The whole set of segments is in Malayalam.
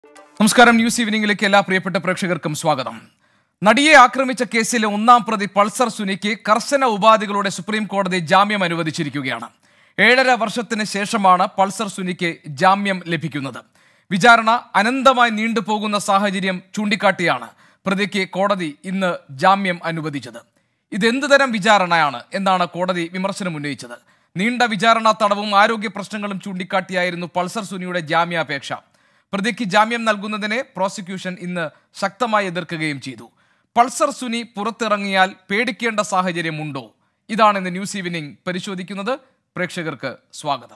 നമസ്കാരം ന്യൂസ് ഈവനിംഗിലേക്ക് എല്ലാ പ്രിയപ്പെട്ട പ്രേക്ഷകർക്കും സ്വാഗതം നടിയെ ആക്രമിച്ച കേസിലെ ഒന്നാം പ്രതി പൾസർ സുനിക്ക് കർശന ഉപാധികളോടെ സുപ്രീം കോടതി ജാമ്യം അനുവദിച്ചിരിക്കുകയാണ് ഏഴര വർഷത്തിന് ശേഷമാണ് പൾസർ സുനിക്ക് ജാമ്യം ലഭിക്കുന്നത് വിചാരണ അനന്തമായി നീണ്ടുപോകുന്ന സാഹചര്യം ചൂണ്ടിക്കാട്ടിയാണ് പ്രതിക്ക് കോടതി ഇന്ന് ജാമ്യം അനുവദിച്ചത് ഇതെന്ത് തരം വിചാരണയാണ് എന്നാണ് കോടതി വിമർശനം ഉന്നയിച്ചത് നീണ്ട വിചാരണ തടവും ആരോഗ്യ പ്രശ്നങ്ങളും ചൂണ്ടിക്കാട്ടിയായിരുന്നു പൾസർ സുനിയുടെ ജാമ്യാപേക്ഷ പ്രതിക്ക് ജാമ്യം നൽകുന്നതിനെ പ്രോസിക്യൂഷൻ ഇന്ന് ശക്തമായി എതിർക്കുകയും ചെയ്തു പൾസർ സുനി പുറത്തിറങ്ങിയാൽ പേടിക്കേണ്ട സാഹചര്യമുണ്ടോ ഇതാണ് ഇന്ന് ന്യൂസ് ഈവനിംഗ് പരിശോധിക്കുന്നത് പ്രേക്ഷകർക്ക് സ്വാഗതം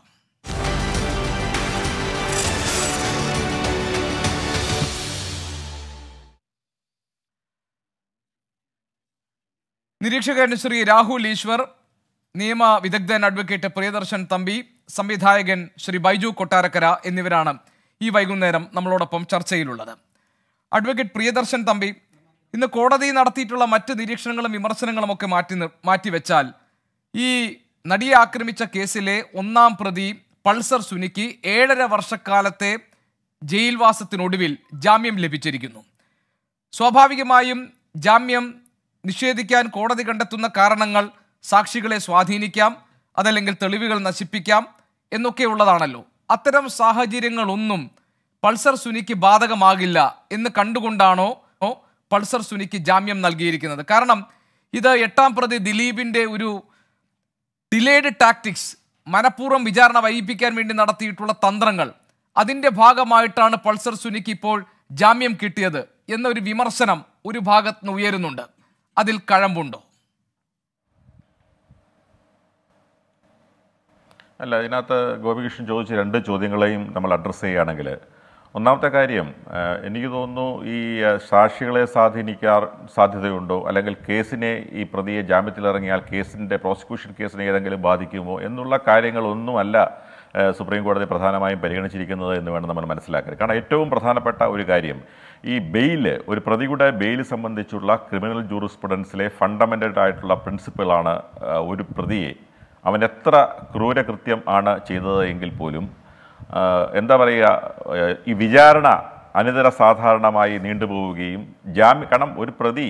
നിരീക്ഷകൻ ശ്രീ രാഹുൽ ഈശ്വർ നിയമ വിദഗ്ധൻ അഡ്വക്കേറ്റ് പ്രിയദർശൻ തമ്പി സംവിധായകൻ ശ്രീ ബൈജു കൊട്ടാരക്കര എന്നിവരാണ് ഈ വൈകുന്നേരം നമ്മളോടൊപ്പം ചർച്ചയിലുള്ളത് അഡ്വക്കേറ്റ് പ്രിയദർശൻ തമ്പി ഇന്ന് കോടതി നടത്തിയിട്ടുള്ള മറ്റ് നിരീക്ഷണങ്ങളും വിമർശനങ്ങളും ഒക്കെ മാറ്റി നിർ- മാറ്റിവെച്ചാൽ ഈ നടിയെ ആക്രമിച്ച കേസിലെ ഒന്നാം പ്രതി പൾസർ സുനിക്ക് ഏഴര വർഷക്കാലത്തെ ജയിൽവാസത്തിനൊടുവിൽ ജാമ്യം ലഭിച്ചിരിക്കുന്നു സ്വാഭാവികമായും ജാമ്യം നിഷേധിക്കാൻ കോടതി കണ്ടെത്തുന്ന കാരണങ്ങൾ സാക്ഷികളെ സ്വാധീനിക്കാം അതല്ലെങ്കിൽ തെളിവുകൾ നശിപ്പിക്കാം എന്നൊക്കെയുള്ളതാണല്ലോ അത്തരം സാഹചര്യങ്ങളൊന്നും പൾസർ സുനിക്ക് ബാധകമാകില്ല എന്ന് കണ്ടുകൊണ്ടാണോ ഓ, പൾസർ സുനിക്ക് ജാമ്യം നൽകിയിരിക്കുന്നത് കാരണം ഇത് എട്ടാം പ്രതി ദിലീപിന്റെ ഒരു ഡിലേഡ് ടാക്ടിക്സ് മനഃപൂർവ്വം വിചാരണ വൈകിപ്പിക്കാൻ വേണ്ടി നടത്തിയിട്ടുള്ള തന്ത്രങ്ങൾ അതിന്റെ ഭാഗമായിട്ടാണ് പൾസർ സുനിക്ക് ഇപ്പോൾ ജാമ്യം കിട്ടിയത് എന്നൊരു വിമർശനം ഒരു ഭാഗത്ത് നിന്ന് ഉയരുന്നുണ്ട് അതിൽ കഴമ്പുണ്ടോ അല്ല ഇതിനകത്ത് ഗോപികൃഷ്ണൻ ചോദിച്ച രണ്ട് ചോദ്യങ്ങളെയും നമ്മൾ അഡ്രസ്സ് ചെയ്യുകയാണെങ്കിൽ ഒന്നാമത്തെ കാര്യം ആ, എനിക്ക് തോന്നുന്നു ഈ ആ, സാക്ഷികളെ സ്വാധീനിക്കാൻ സാധ്യതയുണ്ടോ അല്ലെങ്കിൽ കേസിനെ ഈ പ്രതിയെ ജാമ്യത്തിലിറങ്ങിയാൽ കേസിൻ്റെ പ്രോസിക്യൂഷൻ കേസിനെ ഏതെങ്കിലും ബാധിക്കുമോ എന്നുള്ള കാര്യങ്ങളൊന്നുമല്ല ആ, സുപ്രീം കോടതി പ്രധാനമായും പരിഗണിച്ചിരിക്കുന്നത് എന്ന് വേണം നമ്മൾ മനസ്സിലാക്കരുത് കാരണം ഏറ്റവും പ്രധാനപ്പെട്ട ഒരു കാര്യം ഈ ബെയില് ഒരു പ്രതിയുടെ ബെയിൽ സംബന്ധിച്ചുള്ള ക്രിമിനൽ ജൂറിസ്പ്രുഡൻസിലെ ഫണ്ടമെൻ്റൽ ആയിട്ടുള്ള പ്രിൻസിപ്പിളാണ് ആ, ഒരു പ്രതിയെ അവൻ എത്ര ക്രൂരകൃത്യം ആണ് ചെയ്തത് എങ്കിൽ പോലും ആ, എന്താ പറയുക ആ, ഈ വിചാരണ അനിതര സാധാരണമായി നീണ്ടുപോവുകയും ജാമ്യ കാരണം ഒരു പ്രതി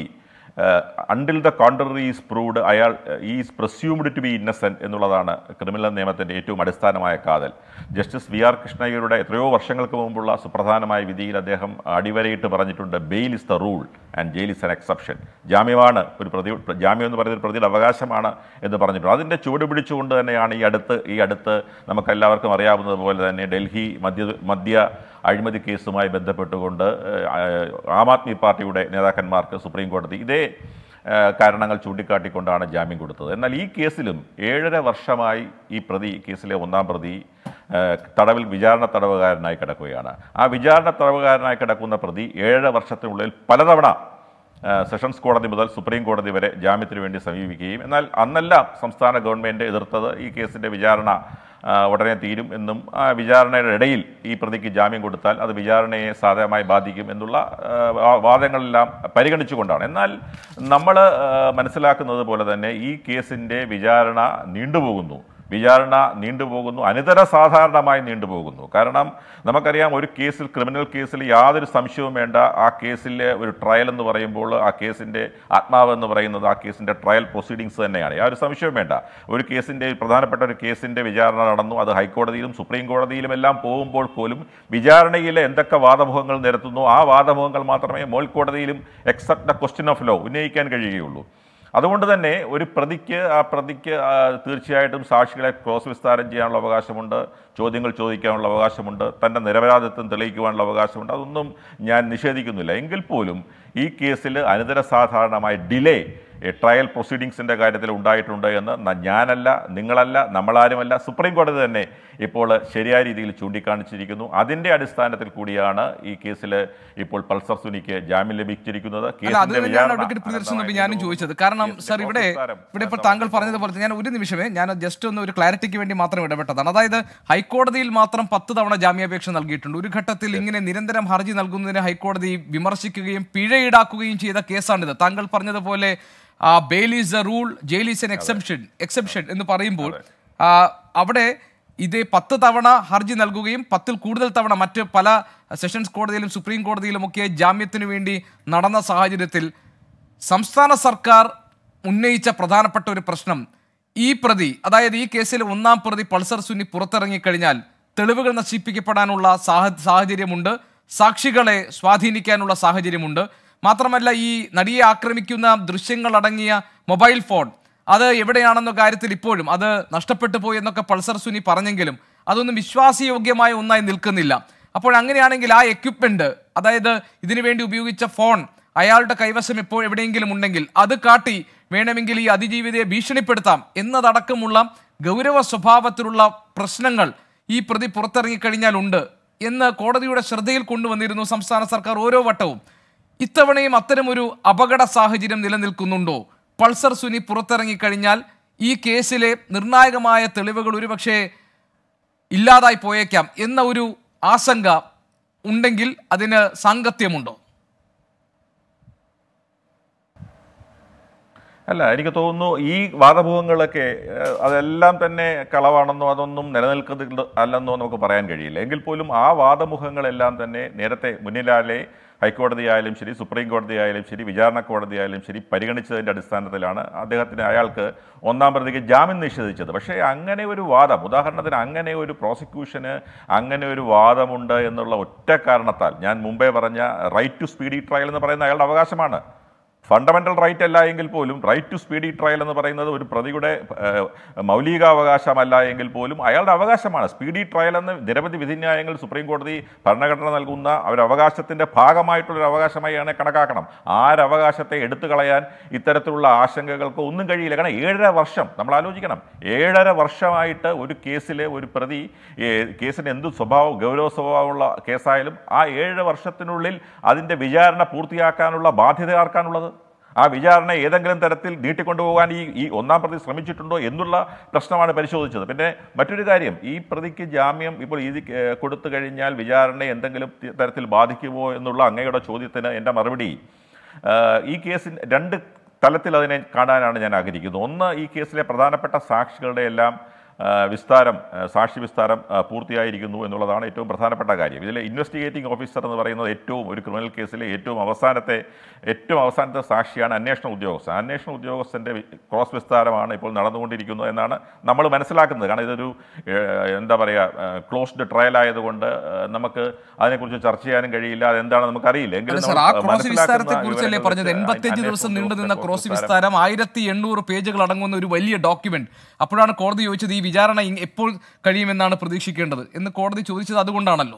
until the contrary is proved അയാൾ is presumed to be innocent എന്നുള്ളതാണ് ക്രിമിനൽ നിയമത്തിൻ്റെ ഏറ്റവും അടിസ്ഥാനമായ കാതൽ ജസ്റ്റിസ് വി ആർ കൃഷ്ണയ്യരുടെ എത്രയോ വർഷങ്ങൾക്ക് മുമ്പുള്ള സുപ്രധാനമായ വിധിയിൽ അദ്ദേഹം അടിവരയിട്ട് പറഞ്ഞിട്ടുണ്ട് bail is the rule and jail is an exception ജാമ്യമാണ് ഒരു പ്രതി ജാമ്യം എന്ന് പറയുന്നത് ഒരു പ്രതിയുടെ അവകാശമാണ് എന്ന് പറഞ്ഞിട്ടുണ്ട് അതിൻ്റെ ചുവട് പിടിച്ചുകൊണ്ട് തന്നെയാണ് ഈ അടുത്ത് ഈ അടുത്ത് നമുക്കെല്ലാവർക്കും അറിയാവുന്നത് പോലെ തന്നെ ഡൽഹി മദ്യ മദ്യ അഴിമതി കേസുമായി ബന്ധപ്പെട്ടുകൊണ്ട് ഏഹ്, ആം ആദ്മി പാർട്ടിയുടെ നേതാക്കന്മാർക്ക് സുപ്രീം കോടതി ഇതേ ഏഹ്, കാരണങ്ങൾ ചൂണ്ടിക്കാട്ടിക്കൊണ്ടാണ് ജാമ്യം കൊടുത്തത് എന്നാൽ ഈ കേസിലും ഏഴര വർഷമായി ഈ പ്രതി കേസിലെ ഒന്നാം പ്രതി ഏഹ്, തടവിൽ വിചാരണ തടവുകാരനായി കിടക്കുകയാണ് ആ വിചാരണ തടവുകാരനായി കിടക്കുന്ന പ്രതി ഏഴര വർഷത്തിനുള്ളിൽ പലതവണ ഏഹ്, സെഷൻസ് കോടതി മുതൽ സുപ്രീം കോടതി വരെ ജാമ്യത്തിന് വേണ്ടി സമീപിക്കുകയും എന്നാൽ അന്നെല്ലാം സംസ്ഥാന ഗവൺമെൻറ് എതിർത്തത് ഈ കേസിൻ്റെ വിചാരണ ആ, ഉടനെ തീരും എന്നും ആ വിചാരണയുടെ ഇടയിൽ ഈ പ്രതിക്ക് ജാമ്യം കൊടുത്താൽ അത് വിചാരണയെ സാധകമായി ബാധിക്കും എന്നുള്ള ആ, വാ- വാദങ്ങളെല്ലാം പരിഗണിച്ചുകൊണ്ടാണ് എന്നാൽ നമ്മൾ മനസ്സിലാക്കുന്നത് പോലെ തന്നെ ഈ കേസിൻ്റെ വിചാരണ നീണ്ടുപോകുന്നു വിചാരണ നീണ്ടുപോകുന്നു അനിതര സാധാരണമായി നീണ്ടുപോകുന്നു കാരണം നമുക്കറിയാം ഒരു കേസിൽ ക്രിമിനൽ കേസിൽ യാതൊരു സംശയവും വേണ്ട ആ കേസിലെ ഒരു ട്രയൽ എന്ന് പറയുമ്പോൾ ആ കേസിൻ്റെ ആത്മാവ് എന്ന് പറയുന്നത് ആ കേസിൻ്റെ ട്രയൽ പ്രൊസീഡിങ്സ് തന്നെയാണ് യാതൊരു സംശയവും വേണ്ട ഒരു കേസിൻ്റെ പ്രധാനപ്പെട്ട ഒരു കേസിൻ്റെ വിചാരണ നടന്നു അത് ഹൈക്കോടതിയിലും സുപ്രീം കോടതിയിലും എല്ലാം പോകുമ്പോൾ പോലും വിചാരണയിലെ എന്തൊക്കെ വാദമുഖങ്ങൾ നിരത്തുന്നു ആ വാദമുഖങ്ങൾ മാത്രമേ മോൾക്കോടതിയിലും except the question of law ഉന്നയിക്കാൻ കഴിയുകയുള്ളൂ അതുകൊണ്ട് തന്നെ ഒരു പ്രതിക്ക് ആ പ്രതിക്ക് ആ, തീർച്ചയായിട്ടും സാക്ഷികളെ ക്രോസ് വിസ്താരം ചെയ്യാനുള്ള അവകാശമുണ്ട് ചോദ്യങ്ങൾ ചോദിക്കാനുള്ള അവകാശമുണ്ട് തൻ്റെ നിരപരാധിത്വം തെളിയിക്കുവാനുള്ള അവകാശമുണ്ട് അതൊന്നും ഞാൻ നിഷേധിക്കുന്നില്ല എങ്കിൽ പോലും ഈ കേസിൽ അനിതര സാധാരണമായ ഡിലേ ട്രയൽ പ്രൊസീഡിങ്സിൻ്റെ കാര്യത്തിൽ ഉണ്ടായിട്ടുണ്ട് എന്ന് ന- ഞാനല്ല നിങ്ങളല്ല നമ്മളാരുമല്ല സുപ്രീം കോടതി തന്നെ ഇപ്പോൾ ശരിയായ രീതിയിൽ ചൂണ്ടിക്കാണിച്ചിരിക്കുന്നു അതിൻ്റെ അടിസ്ഥാനത്തിൽ കൂടിയാണ് ഈ കേസിൽ ഇപ്പോൾ പൾസർ സുനിക്ക് ജാമ്യം ലഭിച്ചിരിക്കുന്നത് അല്ല അത് കേസിന്റെ തന്നെയാണ് വിചാരണ അഡ്വക്കേറ്റ് പ്രിയദർശൻ തമ്പി അനന്തമായി ഞാനും ചോദിച്ചത് കാരണം കേസിന്റെ സർ ഇവിടെ പ്രോസസ്സാരം ഇവിടെ ഇപ്പോൾ താങ്കൾ പറഞ്ഞതുപോലെ ഞാൻ ഒരു നിമിഷമേ ഞാൻ ജസ്റ്റ് ഒന്ന് ഒരു ക്ലാരിറ്റിക്ക് വേണ്ടി മാത്രം ഇടപെട്ടതാണ് അതായത് ഹൈക്കോടതിയിൽ മാത്രം പത്ത് തവണ ജാമ്യാപേക്ഷ നൽകിയിട്ടുണ്ട് ഒരു ഘട്ടത്തിൽ ഇങ്ങനെ നിരന്തരം ഹർജി നൽകുന്നതിന് ഹൈക്കോടതി വിമർശിക്കുകയും പിഴ ഈടാക്കുകയും ചെയ്ത കേസാണിത് താങ്കൾ പറഞ്ഞതുപോലെ bail is a rule jail is an exception exception എന്ന് പറയുമ്പോൾ ആ, അവിടെ ഇതേ പത്ത് തവണ ഹർജി നൽകുകയും പത്തിൽ കൂടുതൽ തവണ മറ്റ് പല സെഷൻസ് കോടതിയിലും സുപ്രീം കോടതിയിലുമൊക്കെ ജാമ്യത്തിന് വേണ്ടി നടന്ന സാഹചര്യത്തിൽ സംസ്ഥാന സർക്കാർ ഉന്നയിച്ച പ്രധാനപ്പെട്ട ഒരു പ്രശ്നം ഈ പ്രതി അതായത് ഈ കേസിൽ ഒന്നാം പ്രതി പൾസർ സുന്നി പുറത്തിറങ്ങിക്കഴിഞ്ഞാൽ തെളിവുകൾ നശിപ്പിക്കപ്പെടാനുള്ള സാഹ- സാഹചര്യമുണ്ട് സാക്ഷികളെ സ്വാധീനിക്കാനുള്ള സാഹചര്യമുണ്ട് മാത്രമല്ല ഈ നടിയെ ആക്രമിക്കുന്ന ദൃശ്യങ്ങൾ അടങ്ങിയ മൊബൈൽ ഫോൺ അത് എവിടെയാണെന്ന കാര്യത്തിൽ ഇപ്പോഴും അത് നഷ്ടപ്പെട്ടു പോയി എന്നൊക്കെ പൾസർ സുനി പറഞ്ഞെങ്കിലും അതൊന്നും വിശ്വാസയോഗ്യമായ ഒന്നായി നിൽക്കുന്നില്ല അപ്പോൾ അങ്ങനെയാണെങ്കിൽ ആ എക്യുപ്മെന്റ് അതായത് ഇതിനു വേണ്ടി ഉപയോഗിച്ച ഫോൺ അയാളുടെ കൈവശം ഇപ്പോൾ എവിടെയെങ്കിലും ഉണ്ടെങ്കിൽ അത് കാട്ടി വേണമെങ്കിൽ ഈ അതിജീവിതയെ ഭീഷണിപ്പെടുത്താം എന്നതടക്കമുള്ള ഗൗരവ സ്വഭാവത്തിലുള്ള പ്രശ്നങ്ങൾ ഈ പ്രതി പുറത്തിറങ്ങിക്കഴിഞ്ഞാൽ ഉണ്ട് എന്ന് കോടതിയുടെ ശ്രദ്ധയിൽ കൊണ്ടുവന്നിരുന്നു സംസ്ഥാന സർക്കാർ ഓരോ വട്ടവും ഇത്തവണയും അത്തരമൊരു അപകട സാഹചര്യം നിലനിൽക്കുന്നുണ്ടോ പൾസർ സുനി പുറത്തിറങ്ങിക്കഴിഞ്ഞാൽ ഈ കേസിലെ നിർണായകമായ തെളിവുകൾ ഒരുപക്ഷെ ഇല്ലാതായി പോയേക്കാം എന്ന ഒരു ആശങ്ക ഉണ്ടെങ്കിൽ അതിന് സാങ്കത്യമുണ്ടോ അല്ല എനിക്ക് തോന്നുന്നു ഈ വാദഭൂഹങ്ങളൊക്കെ ഏഹ്, അതെല്ലാം തന്നെ കളവാണെന്നോ അതൊന്നും നിലനിൽക്കുന്നില്ല അല്ലെന്നോ നമുക്ക് പറയാൻ കഴിയില്ല എങ്കിൽ പോലും ആ വാദമുഖങ്ങളെല്ലാം തന്നെ നേരത്തെ മുന്നിലാലെ ഹൈക്കോടതി ആയാലും ശരി സുപ്രീം കോടതി ആയാലും ശരി വിചാരണ കോടതി ആയാലും ശരി പരിഗണിച്ചതിൻ്റെ അടിസ്ഥാനത്തിലാണ് അദ്ദേഹത്തിന് അയാൾക്ക് ഒന്നാം പ്രതിക്ക് ജാമ്യം നിഷേധിച്ചത് പക്ഷേ അങ്ങനെ ഒരു വാദം ഉദാഹരണത്തിന് അങ്ങനെ ഒരു പ്രോസിക്യൂഷന് അങ്ങനെ ഒരു വാദമുണ്ട് എന്നുള്ള ഒറ്റ കാരണത്താൽ ഞാൻ മുമ്പേ പറഞ്ഞ റൈറ്റ് ടു സ്പീഡി ട്രയൽ എന്ന് പറയുന്ന അയാളുടെ അവകാശമാണ് ഫണ്ടമെന്റൽ റൈറ്റ് അല്ല എങ്കിൽ പോലും റൈറ്റ് ടു സ്പീഡി ട്രയൽ എന്ന് പറയുന്നത് ഒരു പ്രതിയുടെ ഏഹ്, മൗലികാവകാശമല്ല എങ്കിൽ പോലും അയാളുടെ അവകാശമാണ് സ്പീഡി ട്രയൽ എന്ന് നിരവധി വിധിന്യായങ്ങൾ സുപ്രീം കോടതി ഭരണഘടന നൽകുന്ന ഒരു അവകാശത്തിന്റെ ഭാഗമായിട്ടുള്ളൊരു അവകാശമായാണ് കണക്കാക്കണം ആരവകാശത്തെ എടുത്തു കളയാൻ ഇത്തരത്തിലുള്ള ആശങ്കകൾക്ക് ഒന്നും കഴിയില്ല കാരണം ഏഴര വർഷം നമ്മൾ ആലോചിക്കണം ഏഴര വർഷമായിട്ട് ഒരു കേസിലെ ഒരു പ്രതി ഏഹ്, കേസിന് എന്ത് സ്വഭാവം ഗൗരവ സ്വഭാവമുള്ള കേസായാലും ആ ഏഴ് വർഷത്തിനുള്ളിൽ അതിന്റെ വിചാരണ പൂർത്തിയാക്കാനുള്ള ബാധ്യത ആർക്കാണുള്ളത് ആ വിചാരണ ഏതെങ്കിലും തരത്തിൽ നീട്ടിക്കൊണ്ടുപോകാൻ ഈ ഈ ഒന്നാം പ്രതി ശ്രമിച്ചിട്ടുണ്ടോ എന്നുള്ള പ്രശ്നമാണ് പരിശോധിച്ചത് പിന്നെ മറ്റൊരു കാര്യം ഈ പ്രതിക്ക് ജാമ്യം ഇപ്പോൾ ഇത് ഏഹ്, കൊടുത്തു കഴിഞ്ഞാൽ വിചാരണയെ എന്തെങ്കിലും തി- തരത്തിൽ ബാധിക്കുമോ എന്നുള്ള അങ്ങയുടെ ചോദ്യത്തിന് എൻ്റെ മറുപടി ഏഹ്, ഈ കേസിൻ രണ്ട് തലത്തിൽ അതിനെ കാണാനാണ് ഞാൻ ആഗ്രഹിക്കുന്നത് ഒന്ന് ഈ കേസിലെ പ്രധാനപ്പെട്ട സാക്ഷികളുടെ എല്ലാം ആ, വിസ്താരം ആ, സാക്ഷി വിസ്താരം ആ, പൂർത്തിയായിരിക്കുന്നു എന്നുള്ളതാണ് ഏറ്റവും പ്രധാനപ്പെട്ട കാര്യം ഇതിലെ ഇൻവെസ്റ്റിഗേറ്റിംഗ് ഓഫീസർ എന്ന് പറയുന്നത് ഏറ്റവും ഒരു ക്രിമിനൽ കേസിലെ ഏറ്റവും അവസാനത്തെ ഏറ്റവും അവസാനത്തെ സാക്ഷിയാണ് അന്വേഷണ ഉദ്യോഗസ്ഥൻ അന്വേഷണ ഉദ്യോഗസ്ഥൻ്റെ വി- ക്രോസ് വിസ്താരമാണ് ഇപ്പോൾ നടന്നുകൊണ്ടിരിക്കുന്നത് എന്നാണ് നമ്മൾ മനസ്സിലാക്കുന്നത് കാരണം ഇതൊരു ഏഹ്, എന്താ പറയുക ക്ലോസ്ഡ് ട്രയൽ ആയതുകൊണ്ട് ഏഹ്, നമുക്ക് അതിനെക്കുറിച്ച് ചർച്ച ചെയ്യാനും കഴിയില്ല അതെന്താണ് നമുക്കറിയില്ല എങ്കിലും അല്ല സാർ നമ്മൾ ആ ക്രോസ് മനസ്സിലാക്കുന്ന വിസ്താരത്തെ കുറിച്ചല്ലേ വിവരങ്ങൾ പറഞ്ഞത് വെച്ച് എൺപത്തിയഞ്ച് അന്വേഷണ ദിവസം നീണ്ടു നിന്ന ഉദ്യോഗസ്ഥന്റെ ക്രോസ് വിസ്താരം വിസ്താരം ആയിരത്തി എണ്ണൂറ് പേജുകൾ അടങ്ങുന്ന ഒരു വലിയ ഡോക്യുമെന്റ് അപ്പോഴാണ് കോടതി ചോദിച്ചത് ഈ വിചാരണ ഇ- എപ്പോൾ കഴിയുമെന്നാണ് പ്രതീക്ഷിക്കേണ്ടത് എന്ന് കോടതി ചോദിച്ചത് അതുകൊണ്ടാണല്ലോ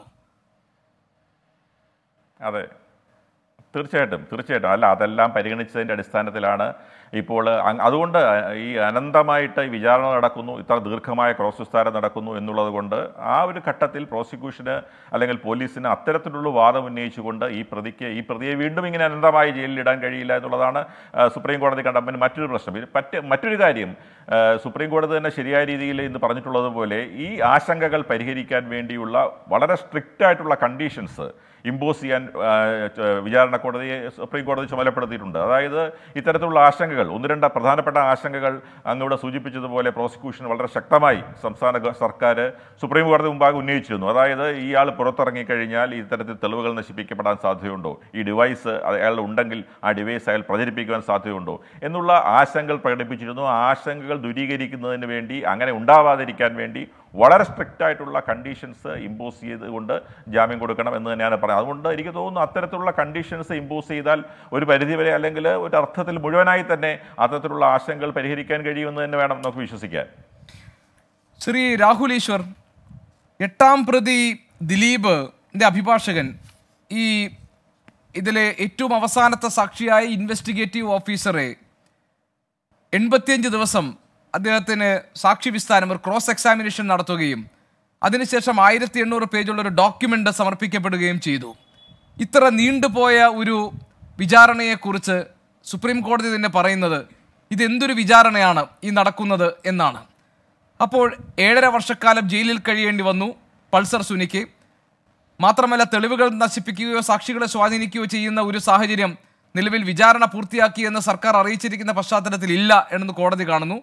അതെ തീർച്ചയായിട്ടും തീർച്ചയായിട്ടും അല്ല അതെല്ലാം പരിഗണിച്ചതിൻ്റെ അടിസ്ഥാനത്തിലാണ് ഇപ്പോൾ അങ് അതുകൊണ്ട് ഈ അനന്തമായിട്ട് ഈ വിചാരണ നടക്കുന്നു ഇത്ര ദീർഘമായ ക്രോസ് വിസ്താരം നടക്കുന്നു എന്നുള്ളത് കൊണ്ട് ആ ഒരു ഘട്ടത്തിൽ പ്രോസിക്യൂഷന് അല്ലെങ്കിൽ പോലീസിന് അത്തരത്തിലുള്ള വാദം ഉന്നയിച്ചുകൊണ്ട് ഈ പ്രതിക്ക് ഈ പ്രതിയെ വീണ്ടും ഇങ്ങനെ അനന്തമായി ജയിലിലിടാൻ കഴിയില്ല എന്നുള്ളതാണ് ആ, സുപ്രീം കോടതി കണ്ട പിന്നെ മറ്റൊരു പ്രശ്നം ഇത് മറ്റ് മറ്റൊരു കാര്യം ആ, സുപ്രീം കോടതി തന്നെ ശരിയായ രീതിയിൽ ഇന്ന് പറഞ്ഞിട്ടുള്ളതുപോലെ ഈ ആശങ്കകൾ പരിഹരിക്കാൻ വേണ്ടിയുള്ള വളരെ സ്ട്രിക്റ്റ് ആയിട്ടുള്ള കണ്ടീഷൻസ് ഇമ്പോസ് ചെയ്യാൻ ആ, ച- വിചാരണ കോടതിയെ സുപ്രീം കോടതി ചുമതലപ്പെടുത്തിയിട്ടുണ്ട് അതായത് ഇത്തരത്തിലുള്ള ആശങ്കകൾ ഒന്ന് രണ്ട് പ്രധാനപ്പെട്ട ആശങ്കകൾ അങ്ങവിടെ സൂചിപ്പിച്ചതുപോലെ പ്രോസിക്യൂഷൻ വളരെ ശക്തമായി സംസ്ഥാന ഗ- സർക്കാർ സുപ്രീം കോടതി മുമ്പാകെ ഉന്നയിച്ചിരുന്നു അതായത് ഇയാൾ പുറത്തിറങ്ങിക്കഴിഞ്ഞാൽ ഇത്തരത്തിൽ തെളിവുകൾ നശിപ്പിക്കപ്പെടാൻ സാധ്യതയുണ്ടോ ഈ ഡിവൈസ് അയാൾ ഉണ്ടെങ്കിൽ ആ ഡിവൈസ് അയാൾ പ്രചരിപ്പിക്കുവാൻ സാധ്യതയുണ്ടോ എന്നുള്ള ആശങ്കകൾ പ്രകടിപ്പിച്ചിരുന്നു ആ ആശങ്കകൾ ദൂരീകരിക്കുന്നതിന് വേണ്ടി അങ്ങനെ ഉണ്ടാവാതിരിക്കാൻ വേണ്ടി വളരെ സ്ട്രിക്റ്റ് ആയിട്ടുള്ള കണ്ടീഷൻസ് ഇമ്പോസ് ചെയ്തുകൊണ്ട് ജാമ്യം കൊടുക്കണം എന്ന് തന്നെയാണ് പറയുന്നത് അതുകൊണ്ട് എനിക്ക് തോന്നുന്നു അത്തരത്തിലുള്ള കണ്ടീഷൻസ് ഇമ്പോസ് ചെയ്താൽ ഒരു പരിധിവരെ അല്ലെങ്കിൽ ഒരു അർത്ഥത്തിൽ മുഴുവനായി തന്നെ അത്തരത്തിലുള്ള ആശങ്കകൾ പരിഹരിക്കാൻ കഴിയുമെന്ന് തന്നെ വേണം നമുക്ക് വിശ്വസിക്കാൻ ശ്രീ രാഹുൽ ഈശ്വർ എട്ടാം പ്രതി ദിലീപ് അഭിഭാഷകൻ ഈ ഇതിലെ ഏറ്റവും അവസാനത്തെ സാക്ഷിയായ ഇൻവെസ്റ്റിഗേറ്റീവ് ഓഫീസറെ എൺപത്തിയഞ്ച് ദിവസം അദ്ദേഹത്തിന് സാക്ഷി വിസ്താരം ഒരു ക്രോസ് എക്സാമിനേഷൻ നടത്തുകയും അതിനുശേഷം ആയിരത്തി എണ്ണൂറ് പേജുള്ള ഒരു ഡോക്യുമെന്റ് സമർപ്പിക്കപ്പെടുകയും ചെയ്തു ഇത്ര നീണ്ടുപോയ ഒരു വിചാരണയെക്കുറിച്ച് സുപ്രീം കോടതി തന്നെ പറയുന്നത് ഇതെന്തൊരു വിചാരണയാണ് ഈ നടക്കുന്നത് എന്നാണ് അപ്പോൾ ഏഴര വർഷക്കാലം ജയിലിൽ കഴിയേണ്ടി വന്നു പൾസർ സുനിക്ക് മാത്രമല്ല തെളിവുകൾ നശിപ്പിക്കുകയോ സാക്ഷികളെ സ്വാധീനിക്കുകയോ ചെയ്യുന്ന ഒരു സാഹചര്യം നിലവിൽ വിചാരണ പൂർത്തിയാക്കി എന്ന് സർക്കാർ അറിയിച്ചിരിക്കുന്ന പശ്ചാത്തലത്തിൽ ഇല്ല എന്ന് കോടതി കാണുന്നു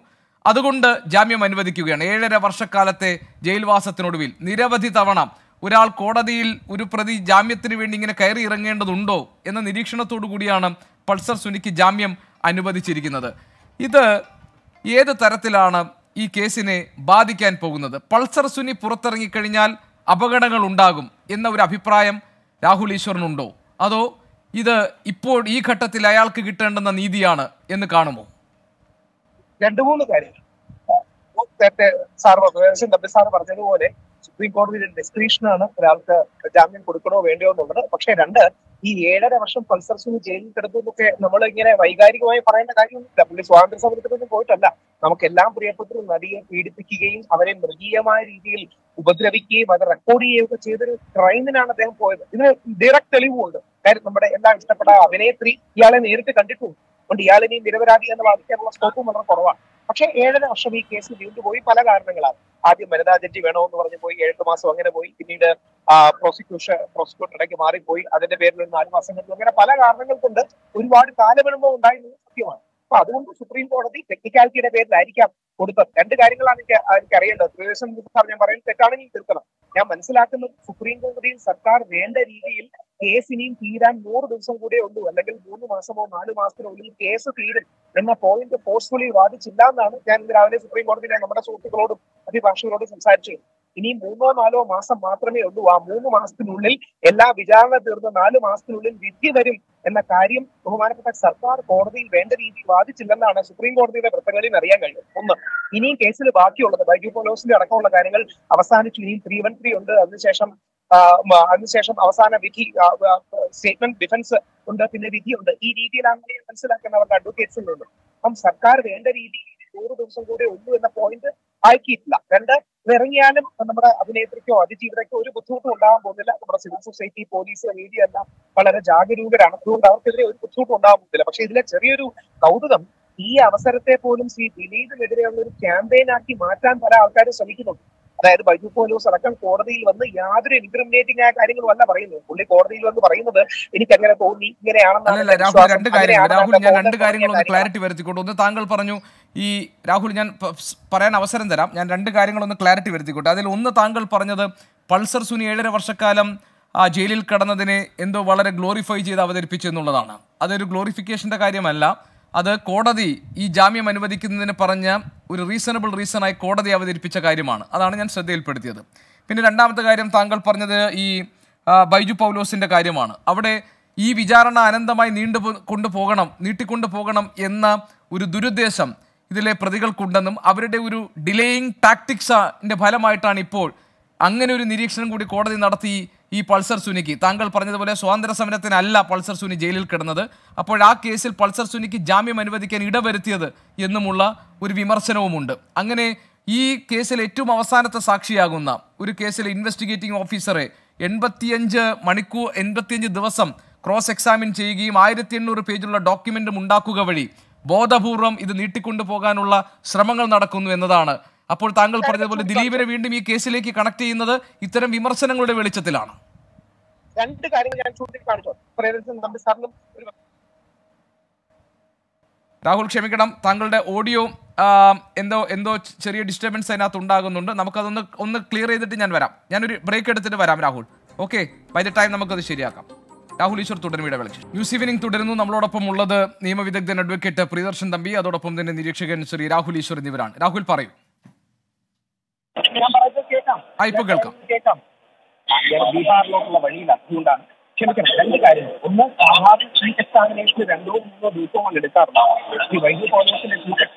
അതുകൊണ്ട് ജാമ്യം അനുവദിക്കുകയാണ് ഏഴര വർഷക്കാലത്തെ ജയിൽവാസത്തിനൊടുവിൽ നിരവധി തവണ ഒരാൾ കോടതിയിൽ ഒരു പ്രതി ജാമ്യത്തിന് വേണ്ടി ഇങ്ങനെ കയറി ഇറങ്ങേണ്ടതുണ്ടോ എന്ന നിരീക്ഷണത്തോടു കൂടിയാണ് പൾസർ സുനിക്ക് ജാമ്യം അനുവദിച്ചിരിക്കുന്നത് ഇത് ഏത് തരത്തിലാണ് ഈ കേസിനെ ബാധിക്കാൻ പോകുന്നത് പൾസർ സുനി പുറത്തിറങ്ങിക്കഴിഞ്ഞാൽ അപകടങ്ങൾ ഉണ്ടാകും എന്ന ഒരു അഭിപ്രായം രാഹുൽ ഈശ്വറിനുണ്ടോ അതോ ഇത് ഇപ്പോൾ ഈ ഘട്ടത്തിൽ അയാൾക്ക് കിട്ടേണ്ടുന്ന നീതിയാണ് എന്ന് കാണുമോ രണ്ടു മൂന്ന് കാര്യങ്ങൾ നേരത്തെ സാർ പറഞ്ഞു ഡബ്ല്യു സാർ പറഞ്ഞതുപോലെ സുപ്രീം കോടതിയുടെ ഡിസ്ക്രിപ്ഷനാണ് ഒരാൾക്ക് ജാമ്യം കൊടുക്കണോ വേണ്ടയോ എന്നുള്ളത് പക്ഷെ രണ്ട് ഈ ഏഴര വർഷം പൾസർ സുനി ജയിലിൽ കിടന്നു എന്നൊക്കെ നമ്മൾ ഇങ്ങനെ വൈകാരികമായി പറയേണ്ട കാര്യമൊന്നുമില്ല പുള്ളി സ്വാതന്ത്ര്യ സമരത്തിനൊന്നും പോയിട്ടല്ല നമുക്കെല്ലാം പ്രിയപ്പെട്ട ഒരു നടിയെ പീഡിപ്പിക്കുകയും അവരെ മൃഗീയമായ രീതിയിൽ ഉപദ്രവിക്കുകയും അത് റെക്കോർഡ് ചെയ്യുകയും ഒക്കെ ചെയ്തൊരു ക്രൈമിനാണ് അദ്ദേഹം പോയത് ഇതിന് ഡയറക്റ്റ് തെളിവുമുണ്ട് കാര്യം നമ്മുടെ എല്ലാം ഇഷ്ടപ്പെട്ട അഭിനേത്രി ഇയാളെ നേരിട്ട് കണ്ടിട്ടുണ്ട് അതുകൊണ്ട് ഇയാളിനെയും നിരപരാധി എന്ന് വാദിക്കാനുള്ള സ്കോപ്പും വളരെ കുറവാണ് പക്ഷേ ഏഴര വർഷം ഈ കേസ് നീണ്ടുപോയി പല കാരണങ്ങളാണ് ആദ്യം വനിതാ ജഡ്ജി വേണമെന്ന് പറഞ്ഞു പോയി ഏഴ് മാസം അങ്ങനെ പോയി പിന്നീട് പ്രോസിക്യൂഷൻ പ്രോസിക്യൂട്ടർ ഇടയ്ക്ക് മാറിപ്പോയി അതിന്റെ പേരിൽ ഒരു നാല് മാസം കഴിഞ്ഞു അങ്ങനെ പല കാരണങ്ങൾ കൊണ്ട് ഒരുപാട് കാലവിളംബം ഉണ്ടായിരുന്നത് സത്യമാണ് അപ്പൊ അതുകൊണ്ട് സുപ്രീം കോടതി ടെക്നിക്കാലിറ്റിയുടെ പേരിലായിരിക്കാം കൊടുത്തത് രണ്ട് കാര്യങ്ങളാണ് എനിക്ക് എനിക്ക് അറിയേണ്ടത് പ്രിയദർശൻ സാർ ഞാൻ പറയുന്നത് തെറ്റാണെങ്കിൽ തിരുത്തണം ഞാൻ മനസ്സിലാക്കുന്നത് സുപ്രീം കോടതിയിൽ സർക്കാർ വേണ്ട രീതിയിൽ കേസ് ഇനിയും തീരാൻ നൂറ് ദിവസം കൂടെ ഉള്ളൂ അല്ലെങ്കിൽ മൂന്ന് മാസമോ നാല് മാസത്തിനുള്ളിൽ കേസ് തീരും എന്ന പോയിന്റ് ഫോഴ്സ്ഫുള്ളി വാദിച്ചില്ല എന്നാണ് ഞാൻ ഇന്ന് രാവിലെ സുപ്രീം കോടതിയിലെ നമ്മുടെ സുഹൃത്തുക്കളോടും അഭിഭാഷകരോടും സംസാരിച്ചത് ഇനി മൂന്നോ നാലോ മാസം മാത്രമേ ഉള്ളൂ ആ മൂന്ന് മാസത്തിനുള്ളിൽ എല്ലാ വിചാരണ തീർന്ന് നാല് മാസത്തിനുള്ളിൽ വിധി വരും എന്ന കാര്യം ബഹുമാനപ്പെട്ട സർക്കാർ കോടതിയിൽ വേണ്ട രീതിയിൽ വാദിച്ചില്ലെന്നാണ് സുപ്രീം കോടതിയുടെ വൃത്തങ്ങളിൽ അറിയാൻ കഴിഞ്ഞത് ഒന്ന് ഇനിയും കേസിൽ ബാക്കിയുള്ളത് ബൈജു പോലോസിന്റെ അടക്കമുള്ള കാര്യങ്ങൾ അവസാനിച്ചു ഇനിയും ത്രീ വൺ ത്രീ ഉണ്ട് അതിനുശേഷം അതിനുശേഷം അവസാന വിധി സ്റ്റേറ്റ്മെന്റ് ഡിഫൻസ് ഉണ്ട് പിന്നെ വിധിയുണ്ട് ഈ രീതിയിലാണ് മനസ്സിലാക്കുന്ന അവരുടെ അഡ്വക്കേറ്റ്സിലുണ്ട് അപ്പം സർക്കാർ വേണ്ട രീതിയിൽ നൂറ് ദിവസം കൂടെ ഉള്ളൂ എന്ന പോയിന്റ് ആക്കിയിട്ടില്ല രണ്ട് ഇറങ്ങിയാലും നമ്മുടെ അഭിനേത്രിക്കോ അതിജീവിതയ്ക്കോ ഒരു ബുദ്ധിമുട്ടും ഉണ്ടാകാൻ പോകുന്നില്ല നമ്മുടെ സിവിൽ സൊസൈറ്റി പോലീസ് മീഡിയ എല്ലാം വളരെ ജാഗരൂകരാണ് അതുകൊണ്ട് അവർക്കെതിരെ ഒരു ബുദ്ധിമുട്ടും ഉണ്ടാകാൻ പോകുന്നില്ല പക്ഷെ ഇതിലെ ചെറിയൊരു കൗതുകം ഈ അവസരത്തെ പോലും ശ്രീ ദിലീപിനെതിരെയുള്ള ഒരു ക്യാമ്പയിൻ ആക്കി മാറ്റാൻ പല ആൾക്കാരും ശ്രമിക്കുന്നുണ്ട് അതായത് ബൈജു പോലീസ് അടക്കം കോടതിയിൽ വന്ന് യാതൊരു ഇൻക്രിമിനേറ്റിംഗ് ആയ കാര്യങ്ങളും അല്ല പറയുന്നത് പുള്ളി കോടതിയിൽ വന്ന് പറയുന്നത് എനിക്ക് അങ്ങനെ തോന്നി അല്ലല്ല രാഹുൽ രണ്ട് കാര്യങ്ങൾ രാഹുൽ ഞാൻ രണ്ട് കാര്യങ്ങൾ ഒന്ന് ക്ലാരിറ്റി വരുത്തിക്കൊണ്ട് ഒന്ന് താങ്കൾ പറഞ്ഞു ഈ രാഹുൽ ഞാൻ പ- സ് പറയാൻ അവസരം തരാം ഞാൻ രണ്ട് കാര്യങ്ങളൊന്ന് ക്ലാരിറ്റി വരുത്തിക്കോട്ടെ അതിൽ ഒന്ന് താങ്കൾ പറഞ്ഞത് പൾസർ സുനി ഏഴര വർഷക്കാലം ആ ജയിലിൽ കിടന്നതിനെ എന്തോ വളരെ ഗ്ലോറിഫൈ ചെയ്ത് അവതരിപ്പിച്ചു എന്നുള്ളതാണ് അതൊരു ഗ്ലോറിഫിക്കേഷന്റെ കാര്യമല്ല അത് കോടതി ഈ ജാമ്യം അനുവദിക്കുന്നതിന് പറഞ്ഞ ഒരു റീസണബിൾ റീസണായി കോടതി അവതരിപ്പിച്ച കാര്യമാണ് അതാണ് ഞാൻ ശ്രദ്ധയിൽപ്പെടുത്തിയത് പിന്നെ രണ്ടാമത്തെ കാര്യം താങ്കൾ പറഞ്ഞത് ഈ ആ, ബൈജു പൗലോസിന്റെ കാര്യമാണ് അവിടെ ഈ വിചാരണ അനന്തമായി നീണ്ടു പോ- കൊണ്ടുപോകണം നീട്ടിക്കൊണ്ടു പോകണം എന്ന ഒരു ദുരുദ്ദേശം ഇതിലെ പ്രതികൾക്കുണ്ടെന്നും അവരുടെ ഒരു ഡിലേയിങ് ടാക്ടിക്സിന്റെ ഫലമായിട്ടാണ് ഇപ്പോൾ അങ്ങനെ ഒരു നിരീക്ഷണം കൂടി കോടതി നടത്തി ഈ പൾസർ സുനിക്ക് താങ്കൾ പറഞ്ഞതുപോലെ സ്വാതന്ത്ര്യ സമരത്തിനല്ല പൾസർ സുനി ജയിലിൽ കിടന്നത് അപ്പോൾ ആ കേസിൽ പൾസർ സുനിക്ക് ജാമ്യം അനുവദിക്കാൻ ഇടവരുത്തിയത് എന്നുമുള്ള ഒരു വിമർശനവുമുണ്ട് അങ്ങനെ ഈ കേസിൽ ഏറ്റവും അവസാനത്തെ സാക്ഷിയാകുന്ന ഒരു കേസിലെ ഇൻവെസ്റ്റിഗേറ്റിംഗ് ഓഫീസറെ എൺപത്തിയഞ്ച് മണിക്കൂർ എൺപത്തിയഞ്ച് ദിവസം ക്രോസ് എക്സാമിൻ ചെയ്യുകയും ആയിരത്തി എണ്ണൂറ് പേജുള്ള ഡോക്യുമെന്റും ഉണ്ടാക്കുക വഴി ബോധപൂർവം ഇത് നീട്ടിക്കൊണ്ടു പോകാനുള്ള ശ്രമങ്ങൾ നടക്കുന്നു എന്നതാണ് അപ്പോൾ താങ്കൾ പറഞ്ഞതുപോലെ ദിലീപിനെ വീണ്ടും ഈ കേസിലേക്ക് കണക്ട് ചെയ്യുന്നത് ഇത്തരം വിമർശനങ്ങളുടെ വെളിച്ചത്തിലാണ് രണ്ട് കാര്യങ്ങൾ ഞാൻ ചൂണ്ടിക്കാണിച്ചു പ്രിയദർശൻ തമ്പി സാറിനും ഒരു രാഹുൽ ക്ഷമിക്കണം താങ്കളുടെ ഓഡിയോ എന്തോ എന്തോ ചെറിയ ഡിസ്റ്റർബൻസ് അതിനകത്ത് ഉണ്ടാകുന്നുണ്ട് നമുക്കതൊന്ന് ഒന്ന് ക്ലിയർ ചെയ്തിട്ട് ഞാൻ വരാം ഞാനൊരു ബ്രേക്ക് എടുത്തിട്ട് വരാം Rahul okay by the time നമുക്കത് ശരിയാക്കാം രാഹുൽ ഈശ്വർ തുടരും ഇടവേളയ്ക്ക് ന്യൂസ് ഈവനിംഗ് തുടരുന്നു നമ്മളോടൊപ്പം ഉള്ളത് നിയമവിദഗ്ധൻ അഡ്വക്കേറ്റ് പ്രിയദർശൻ തമ്പി അതോടൊപ്പം തന്നെ നിരീക്ഷകൻ ശ്രീ രാഹുൽ ഈശ്വർ എന്നിവരാണ് രാഹുൽ പറയൂ ഞാൻ പറയുന്നത് കേൾക്കാം ആ, ഇപ്പൊ കേൾക്കാം. കേൾക്കാം ഞാൻ ബീഹാറിലോട്ടുള്ള വഴിയിൽ അതുകൊണ്ടാണ് ക്ഷമിക്കണം രണ്ട് കാര്യങ്ങൾ ഒന്ന് സാധാരണ ചീഫ് എക്സാമിനേഷന് രണ്ടോ മൂന്നോ ദിവസവും കൊണ്ട് എടുക്കാറുണ്ട് ഈ വൈദ്യുതി കോളേജിലെ ചീഫ്